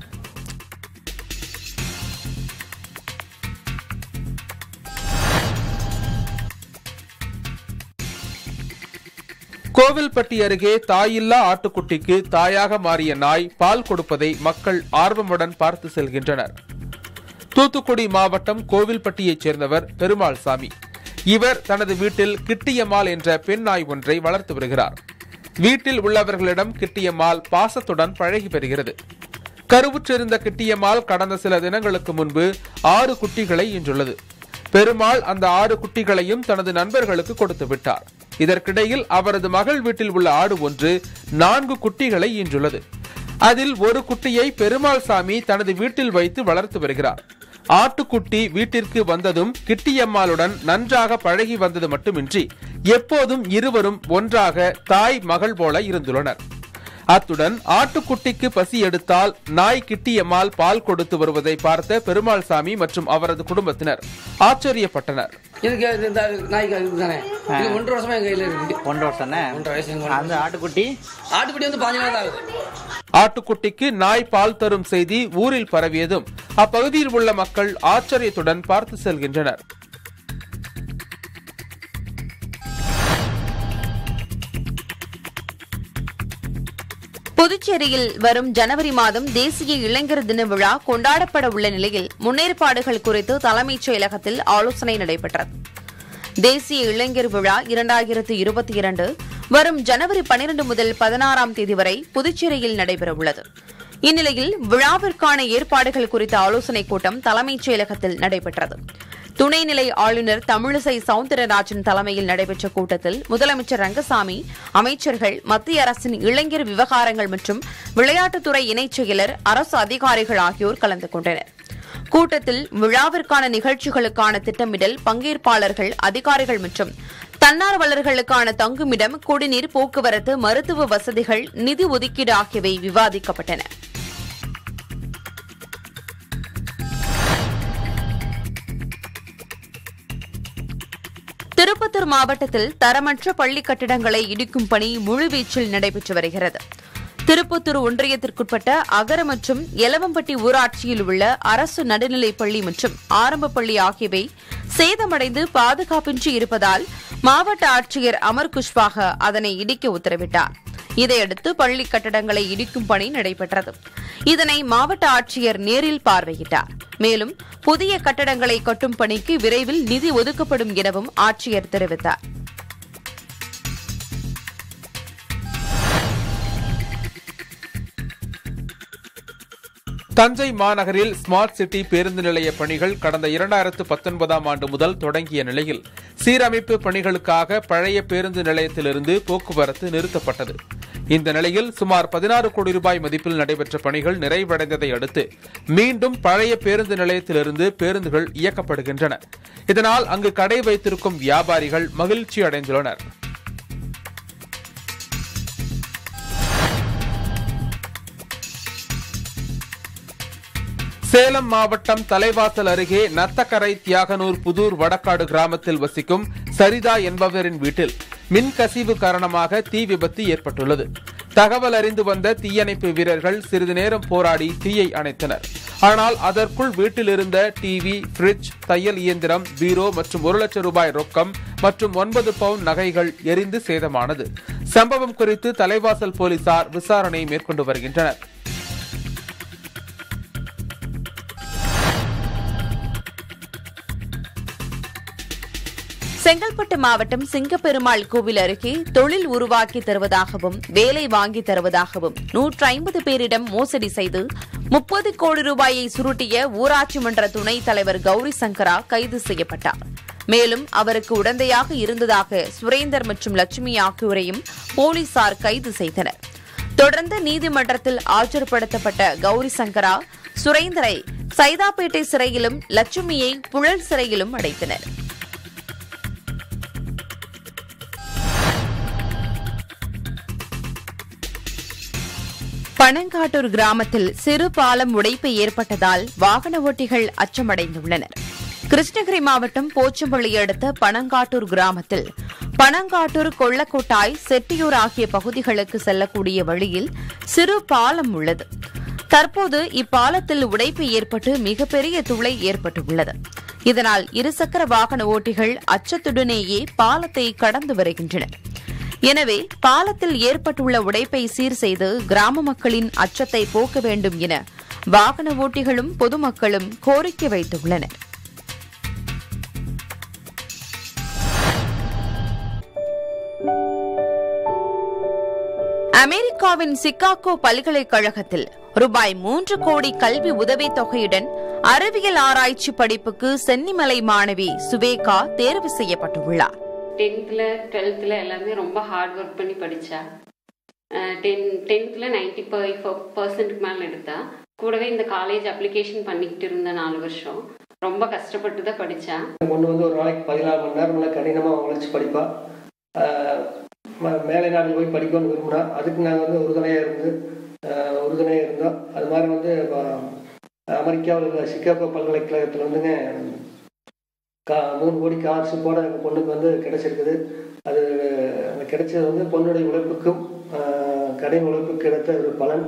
கோவில்பட்டி அருகே தாயில்லா ஆட்டுக்குட்டிக்கு தாயாக மாறிய நாய் பால் கொடுப்பதை மக்கள் ஆர்வமுடன் பார்த்து செல்கின்றனர் தூத்துக்குடி மாவட்டம் கோவில்பட்டியைச் சேர்ந்தவர் பெருமாள் சாமி இவர் தனது வீட்டில் கிட்டியம்மாள் என்ற பெண் நாய் ஒன்றை வளர்த்து வருகிறார் வீட்டில் உள்ளவர்களிடம் கிட்டியம்மாள் பாசத்துடன் பழகி வருகிறது கருவுற்றிருந்த கிட்டியம்மாள் கடந்த சில தினங்களுக்கு முன்பு ஆறு குட்டிகளை ஈன்றுள்ளது பெருமாள் அந்த ஆறு குட்டிகளையும் தனது நண்பர்களுக்கு கொடுத்து விட்டார் இதற்கிடையில் அவரது மகள் வீட்டில் உள்ள ஆடு ஒன்று நான்கு குட்டிகளை ஈன்றுள்ளது அதில் ஒரு குட்டியை பெருமாள் சாமி தனது வீட்டில் வைத்து வளர்த்து வருகிறார் ஆட்டுக்குட்டி வீட்டிற்கு வந்ததும் கிட்டியம்மாளுடன் நன்றாக பழகி வந்தது மட்டுமின்றி எப்போதும் இருவரும் ஒன்றாக தாய் மகள் போல இருந்துள்ளனர் அத்துடன் ஆட்டுக்குட்டிக்கு பசி எடுத்தால் நாய் கிட்டியம்மாள் பால் கொடுத்து வருவதை பார்த்த பெருமாள் சாமி மற்றும் அவரது குடும்பத்தினர் ஆச்சரியப்பட்டனர்
இதுக்கு இது இந்த நாய்க்கு இது தானே இது ஒன்றரை வருஷமா எங்க கையில இருக்கு
ஒன்றரை வருஷம்
ஒன்றரை வயசு எங்க
அந்த ஆட்டுக்குட்டி
ஆட்டுக்குட்டி வந்து பாஞ்சு நாள் தான் ஆகுது
ஆட்டுக்குட்டிக்கு நாய் பால் தரும் செய்தி ஊரில் பரவியதும் அப்பகுதியில் உள்ள மக்கள் ஆச்சரியத்துடன் பார்த்து செல்கின்றனர்
புதுச்சேரியில் வரும் ஜனவரி மாதம் தேசிய இளைஞர் தின விழா கொண்டாடப்பட உள்ள நிலையில் முன்னேற்பாடுகள் குறித்து தலைமைச் செயலகத்தில் ஆலோசனை நடைபெற்றது தேசிய இளைஞர் விழா இரண்டாயிரத்து இருபத்தி இரண்டு வரும் ஜனவரி பனிரெண்டு முதல் பதினாறாம் தேதி வரை புதுச்சேரியில் நடைபெறவுள்ளது இந்நிலையில் விழாவிற்கான ஏற்பாடுகள் குறித்த ஆலோசனைக் கூட்டம் தலைமைச் செயலகத்தில் நடைபெற்றது துணைநிலை ஆளுநர் தமிழிசை சவுந்தரராஜன் தலைமையில் நடைபெற்ற கூட்டத்தில் முதலமைச்சர் ரங்கசாமி அமைச்சர்கள் மத்திய அரசின் இளைஞர் விவகாரங்கள் மற்றும் விளையாட்டுத்துறை இணைச் செயலர் அரசு அதிகாரிகள் ஆகியோர் கலந்து கொண்டனர் கூட்டத்தில் விழாவிற்கான நிகழ்ச்சிகளுக்கான திட்டமிடல் பங்கேற்பாளர்கள் அதிகாரிகள் மற்றும் தன்னார்வலர்களுக்கான தங்குமிடம் குடிநீர் போக்குவரத்து மருத்துவ வசதிகள் நிதி ஒதுக்கீடு ஆகியவை விவாதிக்கப்பட்டன திருப்பத்தூர் மாவட்டத்தில் தரமற்ற பள்ளி கட்டிடங்களை இடிக்கும் பணி முழுவீச்சில் நடைபெற்று வருகிறது திருப்பத்தூர் ஒன்றியத்திற்குட்பட்ட அகர மற்றும் எலவம்பட்டி ஊராட்சியில் உள்ள அரசு நடுநிலைப் பள்ளி மற்றும் ஆரம்ப பள்ளி ஆகியவை சேதமடைந்து பாதுகாப்பின்றி இருப்பதால் மாவட்ட ஆட்சியர் அமர் குஷ்வாக அதனை இடிக்க உத்தரவிட்டார் இதையடுத்து பள்ளி கட்டடங்களை இடிக்கும் பணி நடைபெற்றது இதனை மாவட்ட ஆட்சியர் நேரில் பார்வையிட்டார் மேலும் புதிய கட்டடங்களை கட்டும் பணிக்கு விரைவில் நிதி ஒதுக்கப்படும் எனவும் ஆட்சியர் தெரிவித்தார்
தஞ்சை மாநகரில் ஸ்மார்ட் சிட்டி பேருந்து நிலைய பணிகள் கடந்த இரண்டாயிரத்து பத்தொன்பதாம் ஆண்டு முதல் தொடங்கிய நிலையில் சீரமைப்பு பணிகளுக்காக பழைய பேருந்து நிலையத்திலிருந்து போக்குவரத்து நிறுத்தப்பட்டது இந்த நிலையில் சுமார் பதினாறு கோடி ரூபாய் மதிப்பில் நடைபெற்ற பணிகள் நிறைவடைந்ததை அடுத்து மீண்டும் பழைய பேருந்து நிலையத்திலிருந்து பேருந்துகள் இயக்கப்படுகின்றன இதனால் அங்கு கடை வைத்திருக்கும் வியாபாரிகள் மகிழ்ச்சி அடைந்துள்ளனர் சேலம் மாவட்டம் தலைவாசல் அருகே நத்தக்கரை தியாகனூர் புதூர் வடக்காடு கிராமத்தில் வசிக்கும் சரிதா என்பவரின் வீட்டில் மின் கசிவு காரணமாக தீ விபத்து ஏற்பட்டுள்ளது தகவல் அறிந்து வந்த தீயணைப்பு வீரர்கள் சிறிது நேரம் போராடி தீயை அணைத்தனர் ஆனால் அதற்குள் வீட்டில் இருந்த டிவி பிரிட்ஜ் தையல் இயந்திரம் பீரோ மற்றும் ஒரு லட்சம் ரூபாய் ரொக்கம் மற்றும் ஒன்பது பவுன் நகைகள் எரிந்து சேதமானது சம்பவம் குறித்து தலைவாசல் போலீசார் விசாரணை மேற்கொண்டு வருகின்றனர்
செங்கல்பட்டு மாவட்டம் சிங்கப்பெருமாள் கோவில் அருகே தொழில் உருவாக்கி தருவதாகவும் வேலை வாங்கி தருவதாகவும் நூற்று ஐம்பது பேரிடம் மோசடி செய்து முப்பது கோடி ரூபாயை சுருட்டிய ஊராட்சி மன்ற துணைத் தலைவர் கௌரி சங்கரா கைது செய்யப்பட்டார் மேலும் அவருக்கு உடந்தையாக இருந்ததாக சுரேந்தர் மற்றும் லட்சுமி ஆகியோரையும் போலீசார் கைது செய்தனர் தொடர்ந்து நீதிமன்றத்தில் ஆஜர்படுத்தப்பட்ட கௌரி சங்கரா சுரேந்தரை சைதாப்பேட்டை சிறையிலும் லட்சுமியை புழல் சிறையிலும் அடைத்தனர் பனங்காட்டூர் கிராமத்தில் சிறு பாலம் உடைப்பு ஏற்பட்டதால் வாகன ஓட்டிகள் அச்சமடைந்துள்ளனர் கிருஷ்ணகிரி மாவட்டம் போச்சம்பள்ளி அடுத்த பனங்காட்டூர் கிராமத்தில் பனங்காட்டூர் கொள்ளக்கோட்டாய் செட்டியூர் ஆகிய பகுதிகளுக்கு செல்லக்கூடிய வழியில் சிறு பாலம் உள்ளது தற்போது இப்பாலத்தில் உடைப்பு ஏற்பட்டு மிகப்பெரிய துளை ஏற்பட்டுள்ளது இதனால் இருசக்கர வாகன ஓட்டிகள் அச்சத்துடனேயே பாலத்தை கடந்து வருகின்றனர் எனவே பாலத்தில் ஏற்பட்டுள்ள உடைப்பை சீர் செய்து கிராம மக்களின் அச்சத்தை போக்க வேண்டும் என வாகன ஓட்டிகளும் பொதுமக்களும் கோரிக்கை வைத்துள்ளனர் அமெரிக்காவின் சிகாகோ பல்கலைக்கழகத்தில் ரூபாய் மூன்று கோடி கல்வி உதவித் தொகையுடன் அறிவியல் ஆராய்ச்சி படிப்புக்கு சென்னிமலை மாணவி சுவேகா தேர்வு செய்யப்பட்டுள்ளார்
டென்த்தில் டுவெல்த்தில் எல்லாமே ரொம்ப ஹார்ட் ஒர்க் பண்ணி படித்தா டென் டென்த்தில் நைன்டி பர்சன்ட்டுக்கு மேலே எடுத்தா கூடவே இந்த காலேஜ் அப்ளிகேஷன் பண்ணிக்கிட்டு இருந்த நாலு வருஷம் ரொம்ப கஷ்டப்பட்டு தான் படித்தா
கொண்டு வந்து ஒரு நாளைக்கு பதினாலு மணி நேரம் நல்லா கடினமாக உழைச்சி படிப்பா ஆஹ் ம- மேலை நாட்டில் போய் படிக்கணும்னு விரும்பினா அதுக்கு நாங்கள் வந்து உறுதுணையாக இருந்து ஆஹ் உறுதுணையாக இருந்தோம் அது மாதிரி வந்து ஆஹ் அமெரிக்காவில் உள்ள சிக்காகோ பல்கலைக்கழகத்தில் வந்துங்க கா மூணு கோடி காசுப்போட எங்கள் பொண்ணுக்கு வந்து கிடைச்சிருக்குது அது அந்த கிடைச்சது வந்து பொண்ணுடைய உழைப்புக்கும் ஆஹ் கடின உழைப்புக்கு கிடைத்த ஒரு பலன்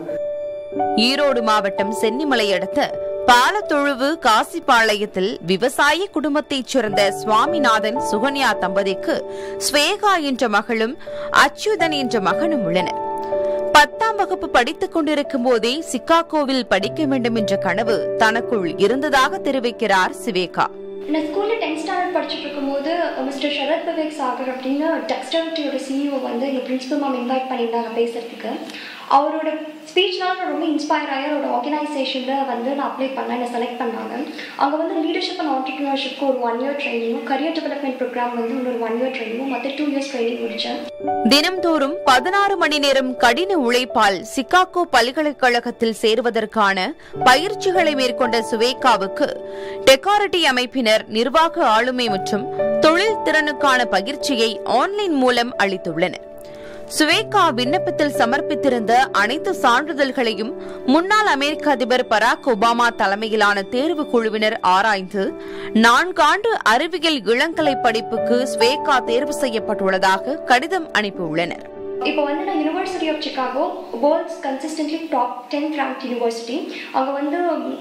ஈரோடு மாவட்டம் சென்னிமலை அடுத்த பாலத்தொழுவு காசிப்பாளையத்தில் விவசாய குடும்பத்தைச் சேர்ந்த சுவாமிநாதன் சுகன்யா தம்பதிக்கு ஸ்வேகா என்ற மகளும் அச்சுதன் என்ற மகனும் உள்ளனர் பத்தாம் வகுப்பு படித்துக் கொண்டிருக்கும் போதே சிக்காகோவில் படிக்க வேண்டும் என்ற கனவு தனக்குள் இருந்ததாக தெரிவிக்கிறார் சிவேகா
நான் ஸ்கூலில் டென்த் ஸ்டாண்டர்ட் படிச்சுட்டு இருக்கும்போது மிஸ்டர் சரத் பவேக் சாகர் அப்படின்னு டெக்ஸ்டைலிட்டியோட சிஇஓ வந்து எங்கள் பிரின்சிபல் மேம் இன்வைட் பண்ணியிருந்தாங்க பேசுறதுக்கு அவரோட ஸ்பீச்னால நான் ரொம்ப இன்ஸ்பயர் ஆகி அவரோட ஆர்கனைசேஷனில் வந்து நான் அப்ளை பண்ணேன் என்னை செலக்ட் பண்ணாங்க அங்கே வந்து லீடர்ஷிப் அண்ட் ஆண்டர்பிரினர்ஷிப்க்கு ஒரு ஒன் இயர் ட்ரைனிங்கும் கரியர் டெவலப்மெண்ட் ப்ரோக்ராம் வந்து இன்னொரு ஒன் இயர் ட்ரைனிங்கும் மற்ற டூ இயர்ஸ் ட்ரைனிங் முடித்தேன்
தினம்தோறும் பதினாறு மணி நேரம் கடின உழைப்பால் சிகாகோ பல்கலைக்கழகத்தில் சேருவதற்கான பயிற்சிகளை மேற்கொண்ட சுவேகாவுக்கு டெக்காரிட்டி அமைப்பினர் நிர்வாக ஆளுமை மற்றும் தொழில் திறனுக்கான பயிற்சியை ஆன்லைன் மூலம் அளித்துள்ளனர் சுவேகா விண்ணப்பத்தில் சமர்ப்பித்திருந்த அனைத்து சான்றிதழ்களையும் முன்னாள் அமெரிக்க அதிபர் பராக் ஒபாமா தலைமையிலான தேர்வு குழுவினர் ஆராய்ந்து நான்காண்டு அறிவியல் இளங்கலை படிப்புக்கு ஸ்வேகா தேர்வு செய்யப்பட்டுள்ளதாக கடிதம் அனுப்பியுள்ளனர்
இப்போ வந்து நான் university of Chicago world's consistently top tenth rank university அங்கே வந்து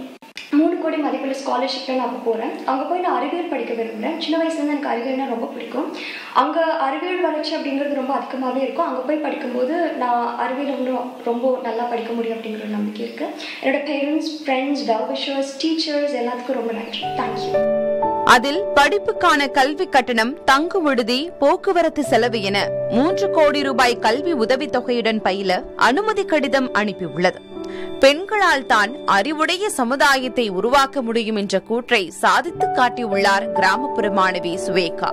மூணு கோடி மதிப்புள்ள ஸ்காலர்ஷிப்பில் நான் போகிறேன் அங்கே போய் நான் அறிவியல் படிக்க விரும்புகிறேன் சின்ன வயசுலேருந்து எனக்கு அறிவியல்னா ரொம்ப பிடிக்கும் அங்கே அறிவியல் வளர்ச்சி அப்படிங்கிறது ரொம்ப அதிகமாகவே இருக்கும் அங்கே போய் படிக்கும்போது நான் அறிவியல் இன்னும் ரொம்ப நல்லா படிக்க முடியும் அப்படிங்கிற ஒரு நம்பிக்கை இருக்குது என்னோட பேரண்ட்ஸ் ஃப்ரெண்ட்ஸ் வெல்விஷர்ஸ் டீச்சர்ஸ் எல்லாத்துக்கும் ரொம்ப நன்றி தேங்க்யூ
அதில் படிப்புக்கான கல்வி கட்டணம் தங்கு விடுதி போக்குவரத்து செலவு என மூன்று கோடி ரூபாய் கல்வி உதவித் தொகையுடன் பயில அனுமதி கடிதம் அனுப்பியுள்ளது பெண்களால் தான் அறிவுடைய சமுதாயத்தை உருவாக்க முடியும் என்ற கூற்றை சாதித்து காட்டியுள்ளார் கிராமப்புற மாணவி சுவேகா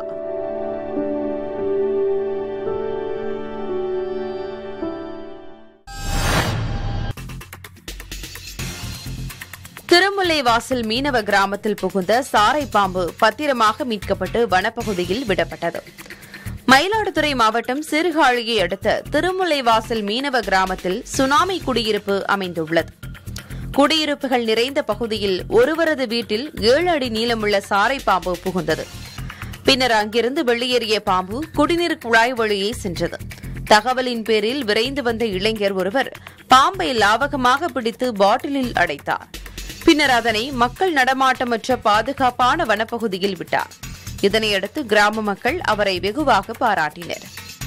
திருமுல்லைவாசல் மீனவ கிராமத்தில் புகுந்த சாரை பாம்பு பத்திரமாக மீட்கப்பட்டு வனப்பகுதியில் விடப்பட்டது மயிலாடுதுறை மாவட்டம் சீர்காழியை அடுத்த திருமுல்லைவாசல் மீனவ கிராமத்தில் சுனாமி குடியிருப்பு அமைந்துள்ளது குடியிருப்புகள் நிறைந்த பகுதியில் ஒருவரது வீட்டில் ஏழு அடி நீளமுள்ள சாரை பாம்பு புகுந்தது பின்னர் அங்கிருந்து வெளியேறிய பாம்பு குடிநீர் குழாய் வழியே சென்றது தகவலின் பேரில் விரைந்து வந்த இளைஞர் ஒருவர் பாம்பை லாவகமாக பிடித்து பாட்டிலில் அடைத்தார் பின்னர் அதனை மக்கள் நடமாட்டமற்ற பாதுகாப்பான வனப்பகுதியில் விட்டார் இதனையடுத்து கிராம மக்கள் அவரை வெகுவாக பாராட்டினர்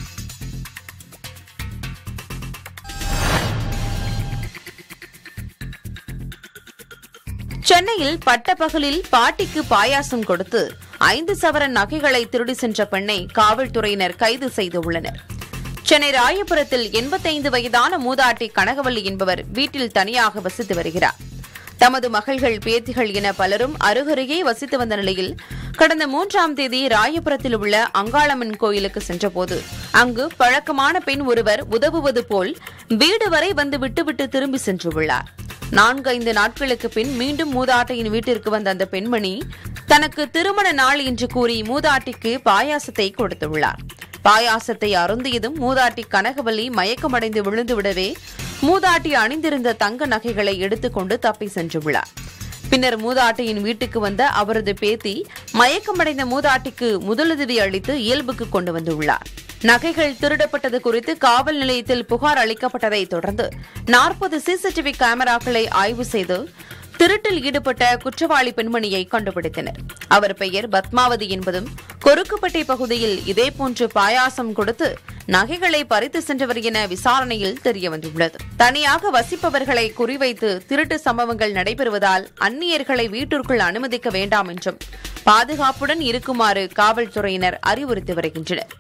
சென்னையில் பட்டப்பகலில் பாட்டிக்கு பாயாசம் கொடுத்து ஐந்து சவரன் நகைகளை திருடி சென்ற பெண்ணை காவல்துறையினர் கைது செய்துள்ளனர் சென்னை ராயபுரத்தில் எண்பத்தைந்து வயதான மூதாட்டி கனகவல்லி என்பவர் வீட்டில் தனியாக வசித்து வருகிறார் தமது மகள்கள் பேத்திகள் என பலரும் அருகருகே வசித்து வந்த நிலையில் கடந்த மூன்றாம் தேதி ராயபுரத்தில் உள்ள அங்காளம்மன் கோயிலுக்கு சென்றபோது அங்கு பழக்கமான பெண் ஒருவர் உதவுவது போல் வீடு வரை வந்து விட்டுவிட்டு திரும்பி சென்றுள்ளார் நான்கு ஐந்து நாட்களுக்கு பின் மீண்டும் மூதாட்டியின் வீட்டிற்கு வந்த அந்த பெண்மணி தனக்கு திருமண நாள் என்று கூறி மூதாட்டிக்கு பாயாசத்தை கொடுத்துள்ளார் பாயாசத்தை அருந்தியதும் மூதாட்டி கனகவல்லி மயக்கமடைந்து விழுந்து விடவே மூதாட்டி அணிந்திருந்த தங்க நகைகளை எடுத்துக்கொண்டு தப்பி சென்றுள்ளார் பின்னர் மூதாட்டியின் வீட்டுக்கு வந்த அவரது பேத்தி மயக்கமடைந்த மூதாட்டிக்கு முதலுதவி அளித்து இயல்புக்கு கொண்டு வந்துள்ளார் நகைகள் திருடப்பட்டது குறித்து காவல் நிலையத்தில் புகார் அளிக்கப்பட்டதை தொடர்ந்து நாற்பது சிசிடிவி கேமராக்களை ஆய்வு செய்து திருட்டில் ஈடுபட்ட குற்றவாளி பெண்மணியை கண்டுபிடித்தனர் அவர் பெயர் பத்மாவதி என்பதும் கொருக்குப்பட்டி பகுதியில் இதேபோன்று பாயாசம் கொடுத்து நகைகளை பறித்து சென்றவர் என விசாரணையில் தெரியவந்துள்ளது தனியாக வசிப்பவர்களை குறிவைத்து திருட்டு சம்பவங்கள் நடைபெறுவதால் அந்நியர்களை வீட்டிற்குள் அனுமதிக்க வேண்டாம் என்றும் பாதுகாப்புடன் இருக்குமாறு காவல்துறையினர் அறிவுறுத்தி வருகின்றனர்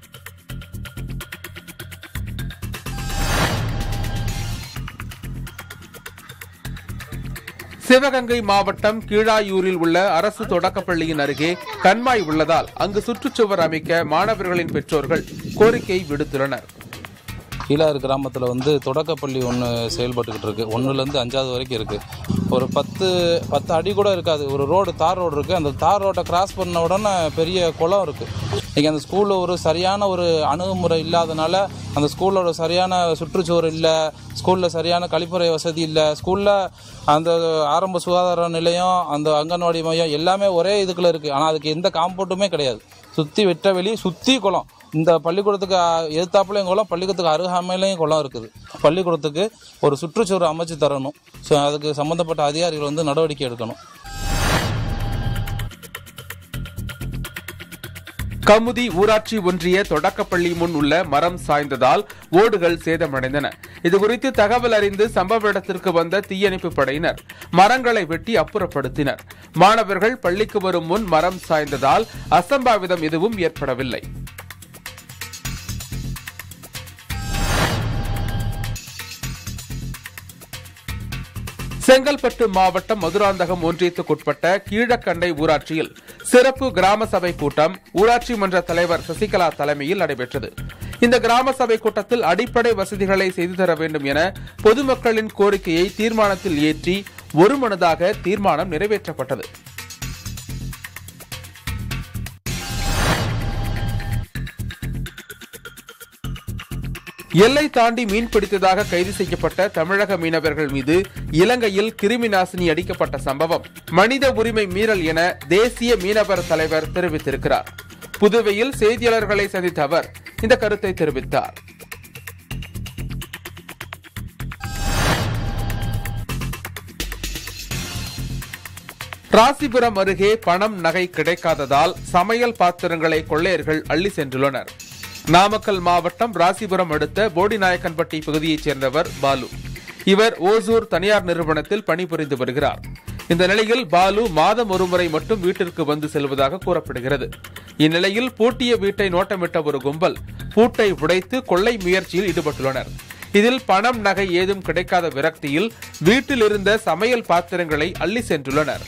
சிவகங்கை மாவட்டம் கீழாயூரில் உள்ள அரசு தொடக்கப்பள்ளியின் அருகே கண்மாய் உள்ளதால் அங்கு சுற்றுச்சுவர் அமைக்க மாணவர்களின் பெற்றோர்கள் கோரிக்கை விடுத்துள்ளனர்
கீழாறு கிராமத்தில் வந்து தொடக்கப்பள்ளி ஒன்று செயல்பட்டுக்கிட்டு இருக்கு ஒன்றுலேருந்து அஞ்சாவது வரைக்கும் இருக்குது ஒரு பத்து பத்து அடி கூட இருக்காது ஒரு ரோடு தார் ரோடு இருக்குது அந்த தார் ரோட்டை கிராஸ் பண்ண உடனே பெரிய குளம் இருக்குது இன்றைக்கி அந்த ஸ்கூலில் ஒரு சரியான ஒரு அணுகுமுறை இல்லாதனால அந்த ஸ்கூலோட சரியான சுற்றுச்சுவர் இல்லை ஸ்கூலில் சரியான கழிப்பறை வசதி இல்லை ஸ்கூலில் அந்த ஆரம்ப சுகாதார நிலையம் அந்த அங்கன்வாடி மையம் எல்லாமே ஒரே இதுக்குள்ள இருக்குது ஆனால் அதுக்கு எந்த காம்பவுண்டுமே கிடையாது சுற்றி வெட்ட வெளி சுற்றி குளம் இந்த பள்ளிக்கூடத்துக்கு எதிர்த்தாப்புலையும் குளம் பள்ளிக்கூடத்துக்கு அருகாமையிலையும் குளம் இருக்குது பள்ளிக்கூடத்துக்கு ஒரு சுற்றுச்சுவர் அமைச்சு தரணும் ஸோ அதுக்கு சம்மந்தப்பட்ட அதிகாரிகள் வந்து நடவடிக்கை எடுக்கணும்
கமுதி ஊராட்சி ஒன்றிய தொடக்கப்பள்ளி முன் உள்ள மரம் சாய்ந்ததால் ஓடுகள் சேதமடைந்தன இதுகுறித்து தகவல் அறிந்து சம்பவ இடத்திற்கு வந்த தீயணைப்பு படையினர் மரங்களை வெட்டி அப்புறப்படுத்தினர் மாணவர்கள் பள்ளிக்கு வரும் முன் மரம் சாய்ந்ததால் அசம்பாவிதம் எதுவும் ஏற்படவில்லை செங்கல்பட்டு மாவட்டம் மதுராந்தகம் ஒன்றியத்துக்குட்பட்ட கீழக்கண்டை ஊராட்சியில் சிறப்பு கிராம சபை கூட்டம் ஊராட்சி மன்ற தலைவர் சசிகலா தலைமையில் நடைபெற்றது இந்த கிராம சபை கூட்டத்தில் அடிப்படை வசதிகளை செய்து தர வேண்டும் என பொதுமக்களின் கோரிக்கையை தீர்மானத்தில் ஏற்றி ஒருமனதாக தீர்மானம் நிறைவேற்றப்பட்டது எல்லை தாண்டி மீன் பிடித்ததாக கைது செய்யப்பட்ட தமிழக மீனவர்கள் மீது இலங்கையில் கிருமி நாசினி அடிக்கப்பட்ட சம்பவம் மனித உரிமை மீறல் என தேசிய மீனவர் தலைவர் தெரிவித்திருக்கிறார் புதுவையில் செய்தியாளர்களை சந்தித்த அவர் இந்த கருத்தை தெரிவித்தார் ராசிபுரம் அருகே பணம் நகை கிடைக்காததால் சமையல் பாத்திரங்களை கொள்ளையர்கள் அள்ளி சென்றுள்ளனர் நாமக்கல் மாவட்டம் ராசிபுரம் அடுத்த போடிநாயக்கன்பட்டி பகுதியைச் சேர்ந்தவர் பாலு இவர் ஓசூர் தனியார் நிறுவனத்தில் பணிபுரிந்து வருகிறார் இந்த நிலையில் பாலு மாதம் ஒருமுறை மட்டும் வீட்டிற்கு வந்து செல்வதாக கூறப்படுகிறது இந்நிலையில் பூட்டிய வீட்டை நோட்டமிட்ட ஒரு கும்பல் பூட்டை உடைத்து கொள்ளை முயற்சியில் ஈடுபட்டுள்ளனர் இதில் பணம் நகை ஏதும் கிடைக்காத விரக்தியில் வீட்டில் இருந்த சமையல் பாத்திரங்களை அள்ளி சென்றுள்ளனர்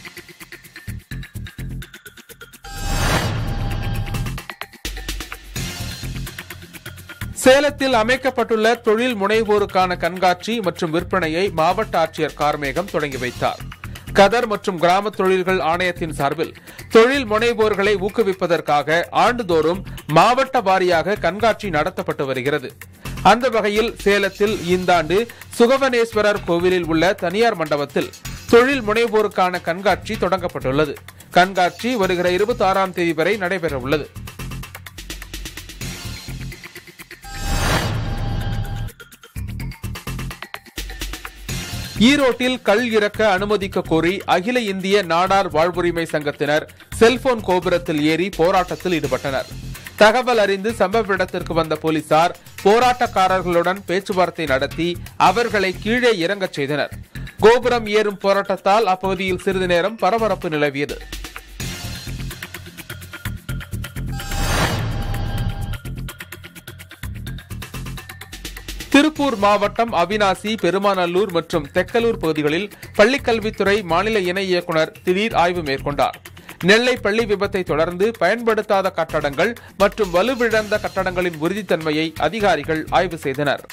சேலத்தில் அமைக்கப்பட்டுள்ள தொழில் முனைவோருக்கான கண்காட்சி மற்றும் விற்பனையை மாவட்ட ஆட்சியர் கார்மேகம் தொடங்கி வைத்தார் கதர் மற்றும் கிராம தொழில்கள் ஆணையத்தின் சார்பில் தொழில் முனைவோர்களை ஊக்குவிப்பதற்காக ஆண்டுதோறும் மாவட்ட வாரியாக கண்காட்சி நடத்தப்பட்டு வருகிறது அந்த வகையில் சேலத்தில் இந்த ஆண்டு சுகவனேஸ்வரர் கோவிலில் உள்ள தனியார் மண்டபத்தில் தொழில் முனைவோருக்கான கண்காட்சி தொடங்கப்பட்டுள்ளது கண்காட்சி வருகிற இருபத்தி ஆறாம் தேதி வரை நடைபெற உள்ளது ஈரோட்டில் கல் இறக்க அனுமதிக்க கோரி அகில இந்திய நாடார் வாழ்வுரிமை சங்கத்தினர் செல்போன் கோபுரத்தில் ஏறி போராட்டத்தில் ஈடுபட்டனர் தகவல் அறிந்து சம்பவ இடத்திற்கு வந்த போலீசார் போராட்டக்காரர்களுடன் பேச்சுவார்த்தை நடத்தி அவர்களை கீழே இறங்கச் செய்தனர் கோபுரம் ஏறும் போராட்டத்தால் அப்பகுதியில் சிறிது நேரம் பரபரப்பு நிலவியது திரு திருப்பூர் மாவட்டம் அவினாசி பெருமாநல்லூர் மற்றும் தெக்கலூர் பகுதிகளில் பள்ளிக்கல்வித்துறை மாநில இணை இயக்குநர் திடீர் ஆய்வு மேற்கொண்டார் நெல்லை பள்ளி விபத்தை தொடர்ந்து பயன்படுத்தாத கட்டடங்கள் மற்றும் வலுவிழந்த கட்டடங்களின் உறுதித்தன்மையை அதிகாரிகள் ஆய்வு செய்தனர்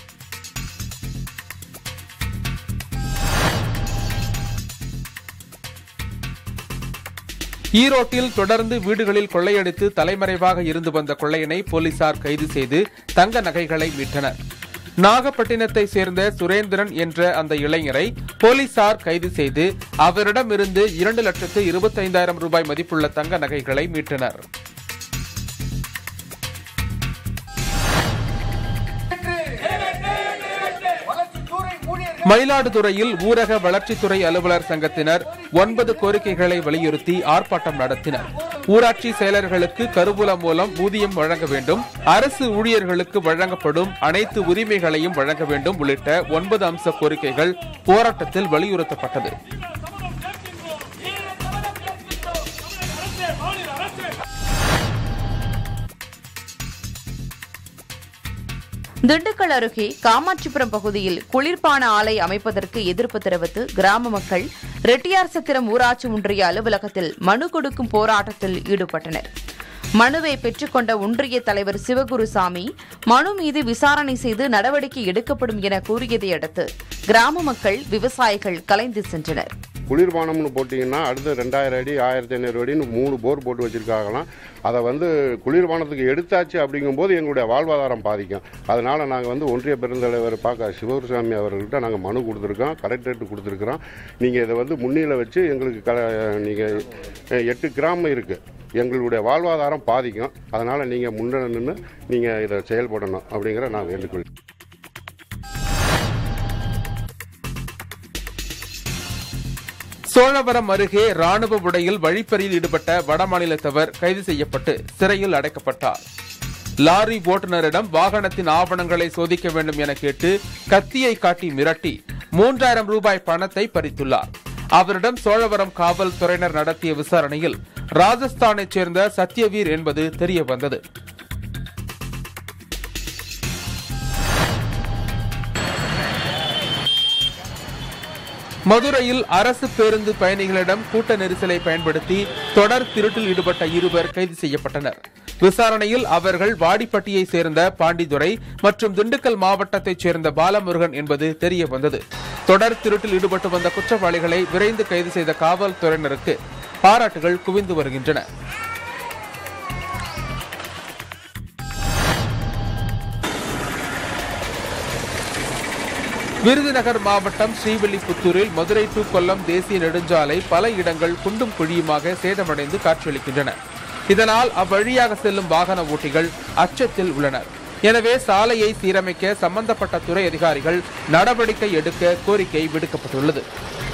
ஈரோட்டில் தொடர்ந்து வீடுகளில் கொள்ளையடித்து தலைமறைவாக இருந்து வந்த கொள்ளையனை போலீசார் கைது செய்து தங்க நகைகளை மீட்டனர் நாகப்பட்டினத்தை சேர்ந்த சுரேந்திரன் என்ற அந்த இளைஞரை போலீசார் கைது செய்து அவரிடமிருந்து இரண்டு லட்சத்து இருபத்தைந்தாயிரம் ரூபாய் மதிப்புள்ள தங்க நகைகளை மீட்டனர் மயிலாடுதுறையில் ஊரக வளர்ச்சித்துறை அலுவலர் சங்கத்தினர் ஒன்பது கோரிக்கைகளை வலியுறுத்தி ஆர்ப்பாட்டம் நடத்தினர் ஊராட்சி செயலர்களுக்கு கருவூலம் மூலம் ஊதியம் வழங்க வேண்டும் அரசு ஊழியர்களுக்கு வழங்கப்படும் அனைத்து உரிமைகளையும் வழங்க வேண்டும் உள்ளிட்ட ஒன்பது அம்ச கோரிக்கைகள் போராட்டத்தில் வலியுறுத்தப்பட்டது
திண்டுக்கல் அருகே காமாட்சிபுரம் பகுதியில் குளிர்பான ஆலை அமைப்பதற்கு எதிர்ப்பு தெரிவித்து கிராம மக்கள் ரெட்டியார் சத்திரம் ஊராட்சி ஒன்றிய அலுவலகத்தில் மனு கொடுக்கும் போராட்டத்தில் ஈடுபட்டனர் மனுவை பெற்றுக்கொண்ட ஒன்றிய தலைவர் சிவகுருசாமி மனு மீது விசாரணை செய்து நடவடிக்கை எடுக்கப்படும் என கூறியதை அடுத்து கிராம மக்கள் விவசாயிகள் கலைந்து சென்றனர்
குளிர்பானம்னு போட்டிங்கன்னா அடுத்து ரெண்டாயிரம் அடி ஆயிரத்தி ஐநூறு அடின்னு மூணு போர் போட்டு வச்சுருக்காங்களாம் அதை வந்து குளிர்பானத்துக்கு எடுத்தாச்சு அப்படிங்கும்போது எங்களுடைய வாழ்வாதாரம் பாதிக்கும் அதனால் நாங்கள் வந்து ஒன்றிய பெருந்தலைவர் பார்க்க சிவகுருசாமி அவர்கள்ட்ட நாங்கள் மனு கொடுத்துருக்கோம் கலெக்டரேட் கொடுத்துருக்குறோம் நீங்கள் இதை வந்து முன்னிலை வச்சு எங்களுக்கு க நீங்கள் எட்டு கிராமம் இருக்குது எங்களுடைய வாழ்வாதாரம் பாதிக்கும் அதனால் நீங்கள் முன்ன நின்று நீங்கள் இதை செயல்படணும் அப்படிங்கிற நான் வேண்டுகோள்
சோழவரம் அருகே ராணுவ உடையில் வழிப்பறியில் ஈடுபட்ட வடமாநிலத்தவர் கைது செய்யப்பட்டு சிறையில் அடைக்கப்பட்டார் லாரி ஓட்டுநரிடம் வாகனத்தின் ஆவணங்களை சோதிக்க வேண்டும் என கேட்டு கத்தியை காட்டி மிரட்டி மூன்றாயிரம் ரூபாய் பணத்தை பறித்துள்ளார் அவரிடம் சோழவரம் காவல்துறையினர் நடத்திய விசாரணையில் ராஜஸ்தானைச் சேர்ந்த சத்யவீர் என்பது தெரிய வந்தது மதுரையில் அரசு பேருந்து பயணிகளிடம் கூட்ட நெரிசலை பயன்படுத்தி தொடர் திருட்டில் ஈடுபட்ட இருவர் கைது செய்யப்பட்டனர் விசாரணையில் அவர்கள் வாடிப்பட்டியை சேர்ந்த பாண்டிதுரை மற்றும் திண்டுக்கல் மாவட்டத்தைச் சேர்ந்த பாலமுருகன் என்பது தெரிய வந்தது தொடர் திருட்டில் ஈடுபட்டு வந்த குற்றவாளிகளை விரைந்து கைது செய்த காவல்துறையினருக்கு பாராட்டுகள் குவிந்து வருகின்றன விருதுநகர் மாவட்டம் ஸ்ரீவில்லிபுத்தூரில் மதுரை டு கொல்லம் தேசிய நெடுஞ்சாலை பல இடங்கள் குண்டும் குழியுமாக சேதமடைந்து காட்சியளிக்கின்றன இதனால் அவ்வழியாக செல்லும் வாகன ஓட்டிகள் அச்சத்தில் உள்ளனர் எனவே சாலையை சீரமைக்க சம்பந்தப்பட்ட துறை அதிகாரிகள் நடவடிக்கை எடுக்க கோரிக்கை விடுக்கப்பட்டுள்ளது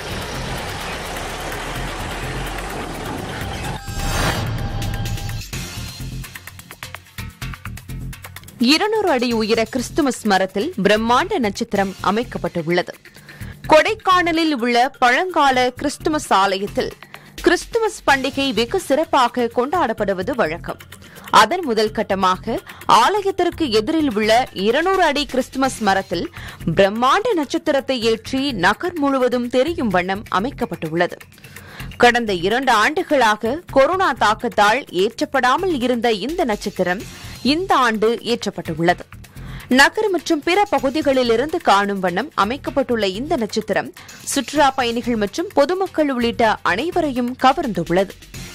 இருநூறு அடி உயர கிறிஸ்துமஸ் மரத்தில் பிரம்மாண்ட நட்சத்திரம் அமைக்கப்பட்டுள்ளது கொடைக்கானலில் உள்ள பழங்கால கிறிஸ்துமஸ் ஆலயத்தில் கிறிஸ்துமஸ் பண்டிகை வெகு சிறப்பாக கொண்டாடப்படுவது வழக்கம் அதன் முதல் கட்டமாக ஆலயத்திற்கு எதிரில் உள்ள இருநூறு அடி கிறிஸ்துமஸ் மரத்தில் பிரம்மாண்ட நட்சத்திரத்தை ஏற்றி நகர் முழுவதும் தெரியும் வண்ணம் அமைக்கப்பட்டுள்ளது கடந்த இரண்டு ஆண்டுகளாக கொரோனா தாக்கத்தால் ஏற்றப்படாமல் இருந்த இந்த நட்சத்திரம் இந்த ஆண்டு ஏற்றப்பட்டுள்ளது நகர் மற்றும் பிற பகுதிகளில் இருந்து காணும் வண்ணம் அமைக்கப்பட்டுள்ள இந்த நட்சத்திரம் சுற்றுலா பயணிகள் மற்றும் பொதுமக்கள் உள்ளிட்ட அனைவரையும் கவர்ந்துள்ளது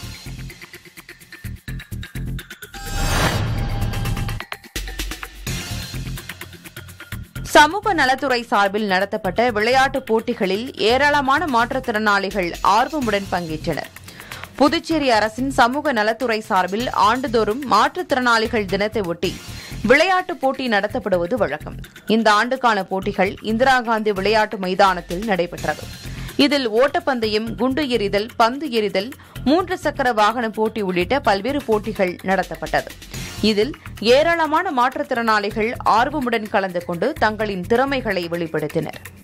சமூக நலத்துறை சார்பில் நடத்தப்பட்ட விளையாட்டுப் போட்டிகளில் ஏராளமான மாற்றுத்திறனாளிகள் ஆர்வமுடன் பங்கேற்றனர் புதுச்சேரி அரசின் சமூக நலத்துறை சார்பில் ஆண்டுதோறும் மாற்றுத்திறனாளிகள் தினத்தை ஒட்டி விளையாட்டுப் போட்டி நடத்தப்படுவது வழக்கம் இந்த ஆண்டுக்கான போட்டிகள் இந்திரா காந்தி விளையாட்டு மைதானத்தில் நடைபெற்றது இதில் ஓட்டப்பந்தயம் குண்டு எறிதல் பந்து எறிதல் மூன்று சக்கர வாகன போட்டி உள்ளிட்ட பல்வேறு போட்டிகள் நடத்தப்பட்டது இதில் ஏராளமான மாற்றுத்திறனாளிகள் ஆர்வமுடன் கலந்து கொண்டு தங்களின் திறமைகளை வெளிப்படுத்தினர்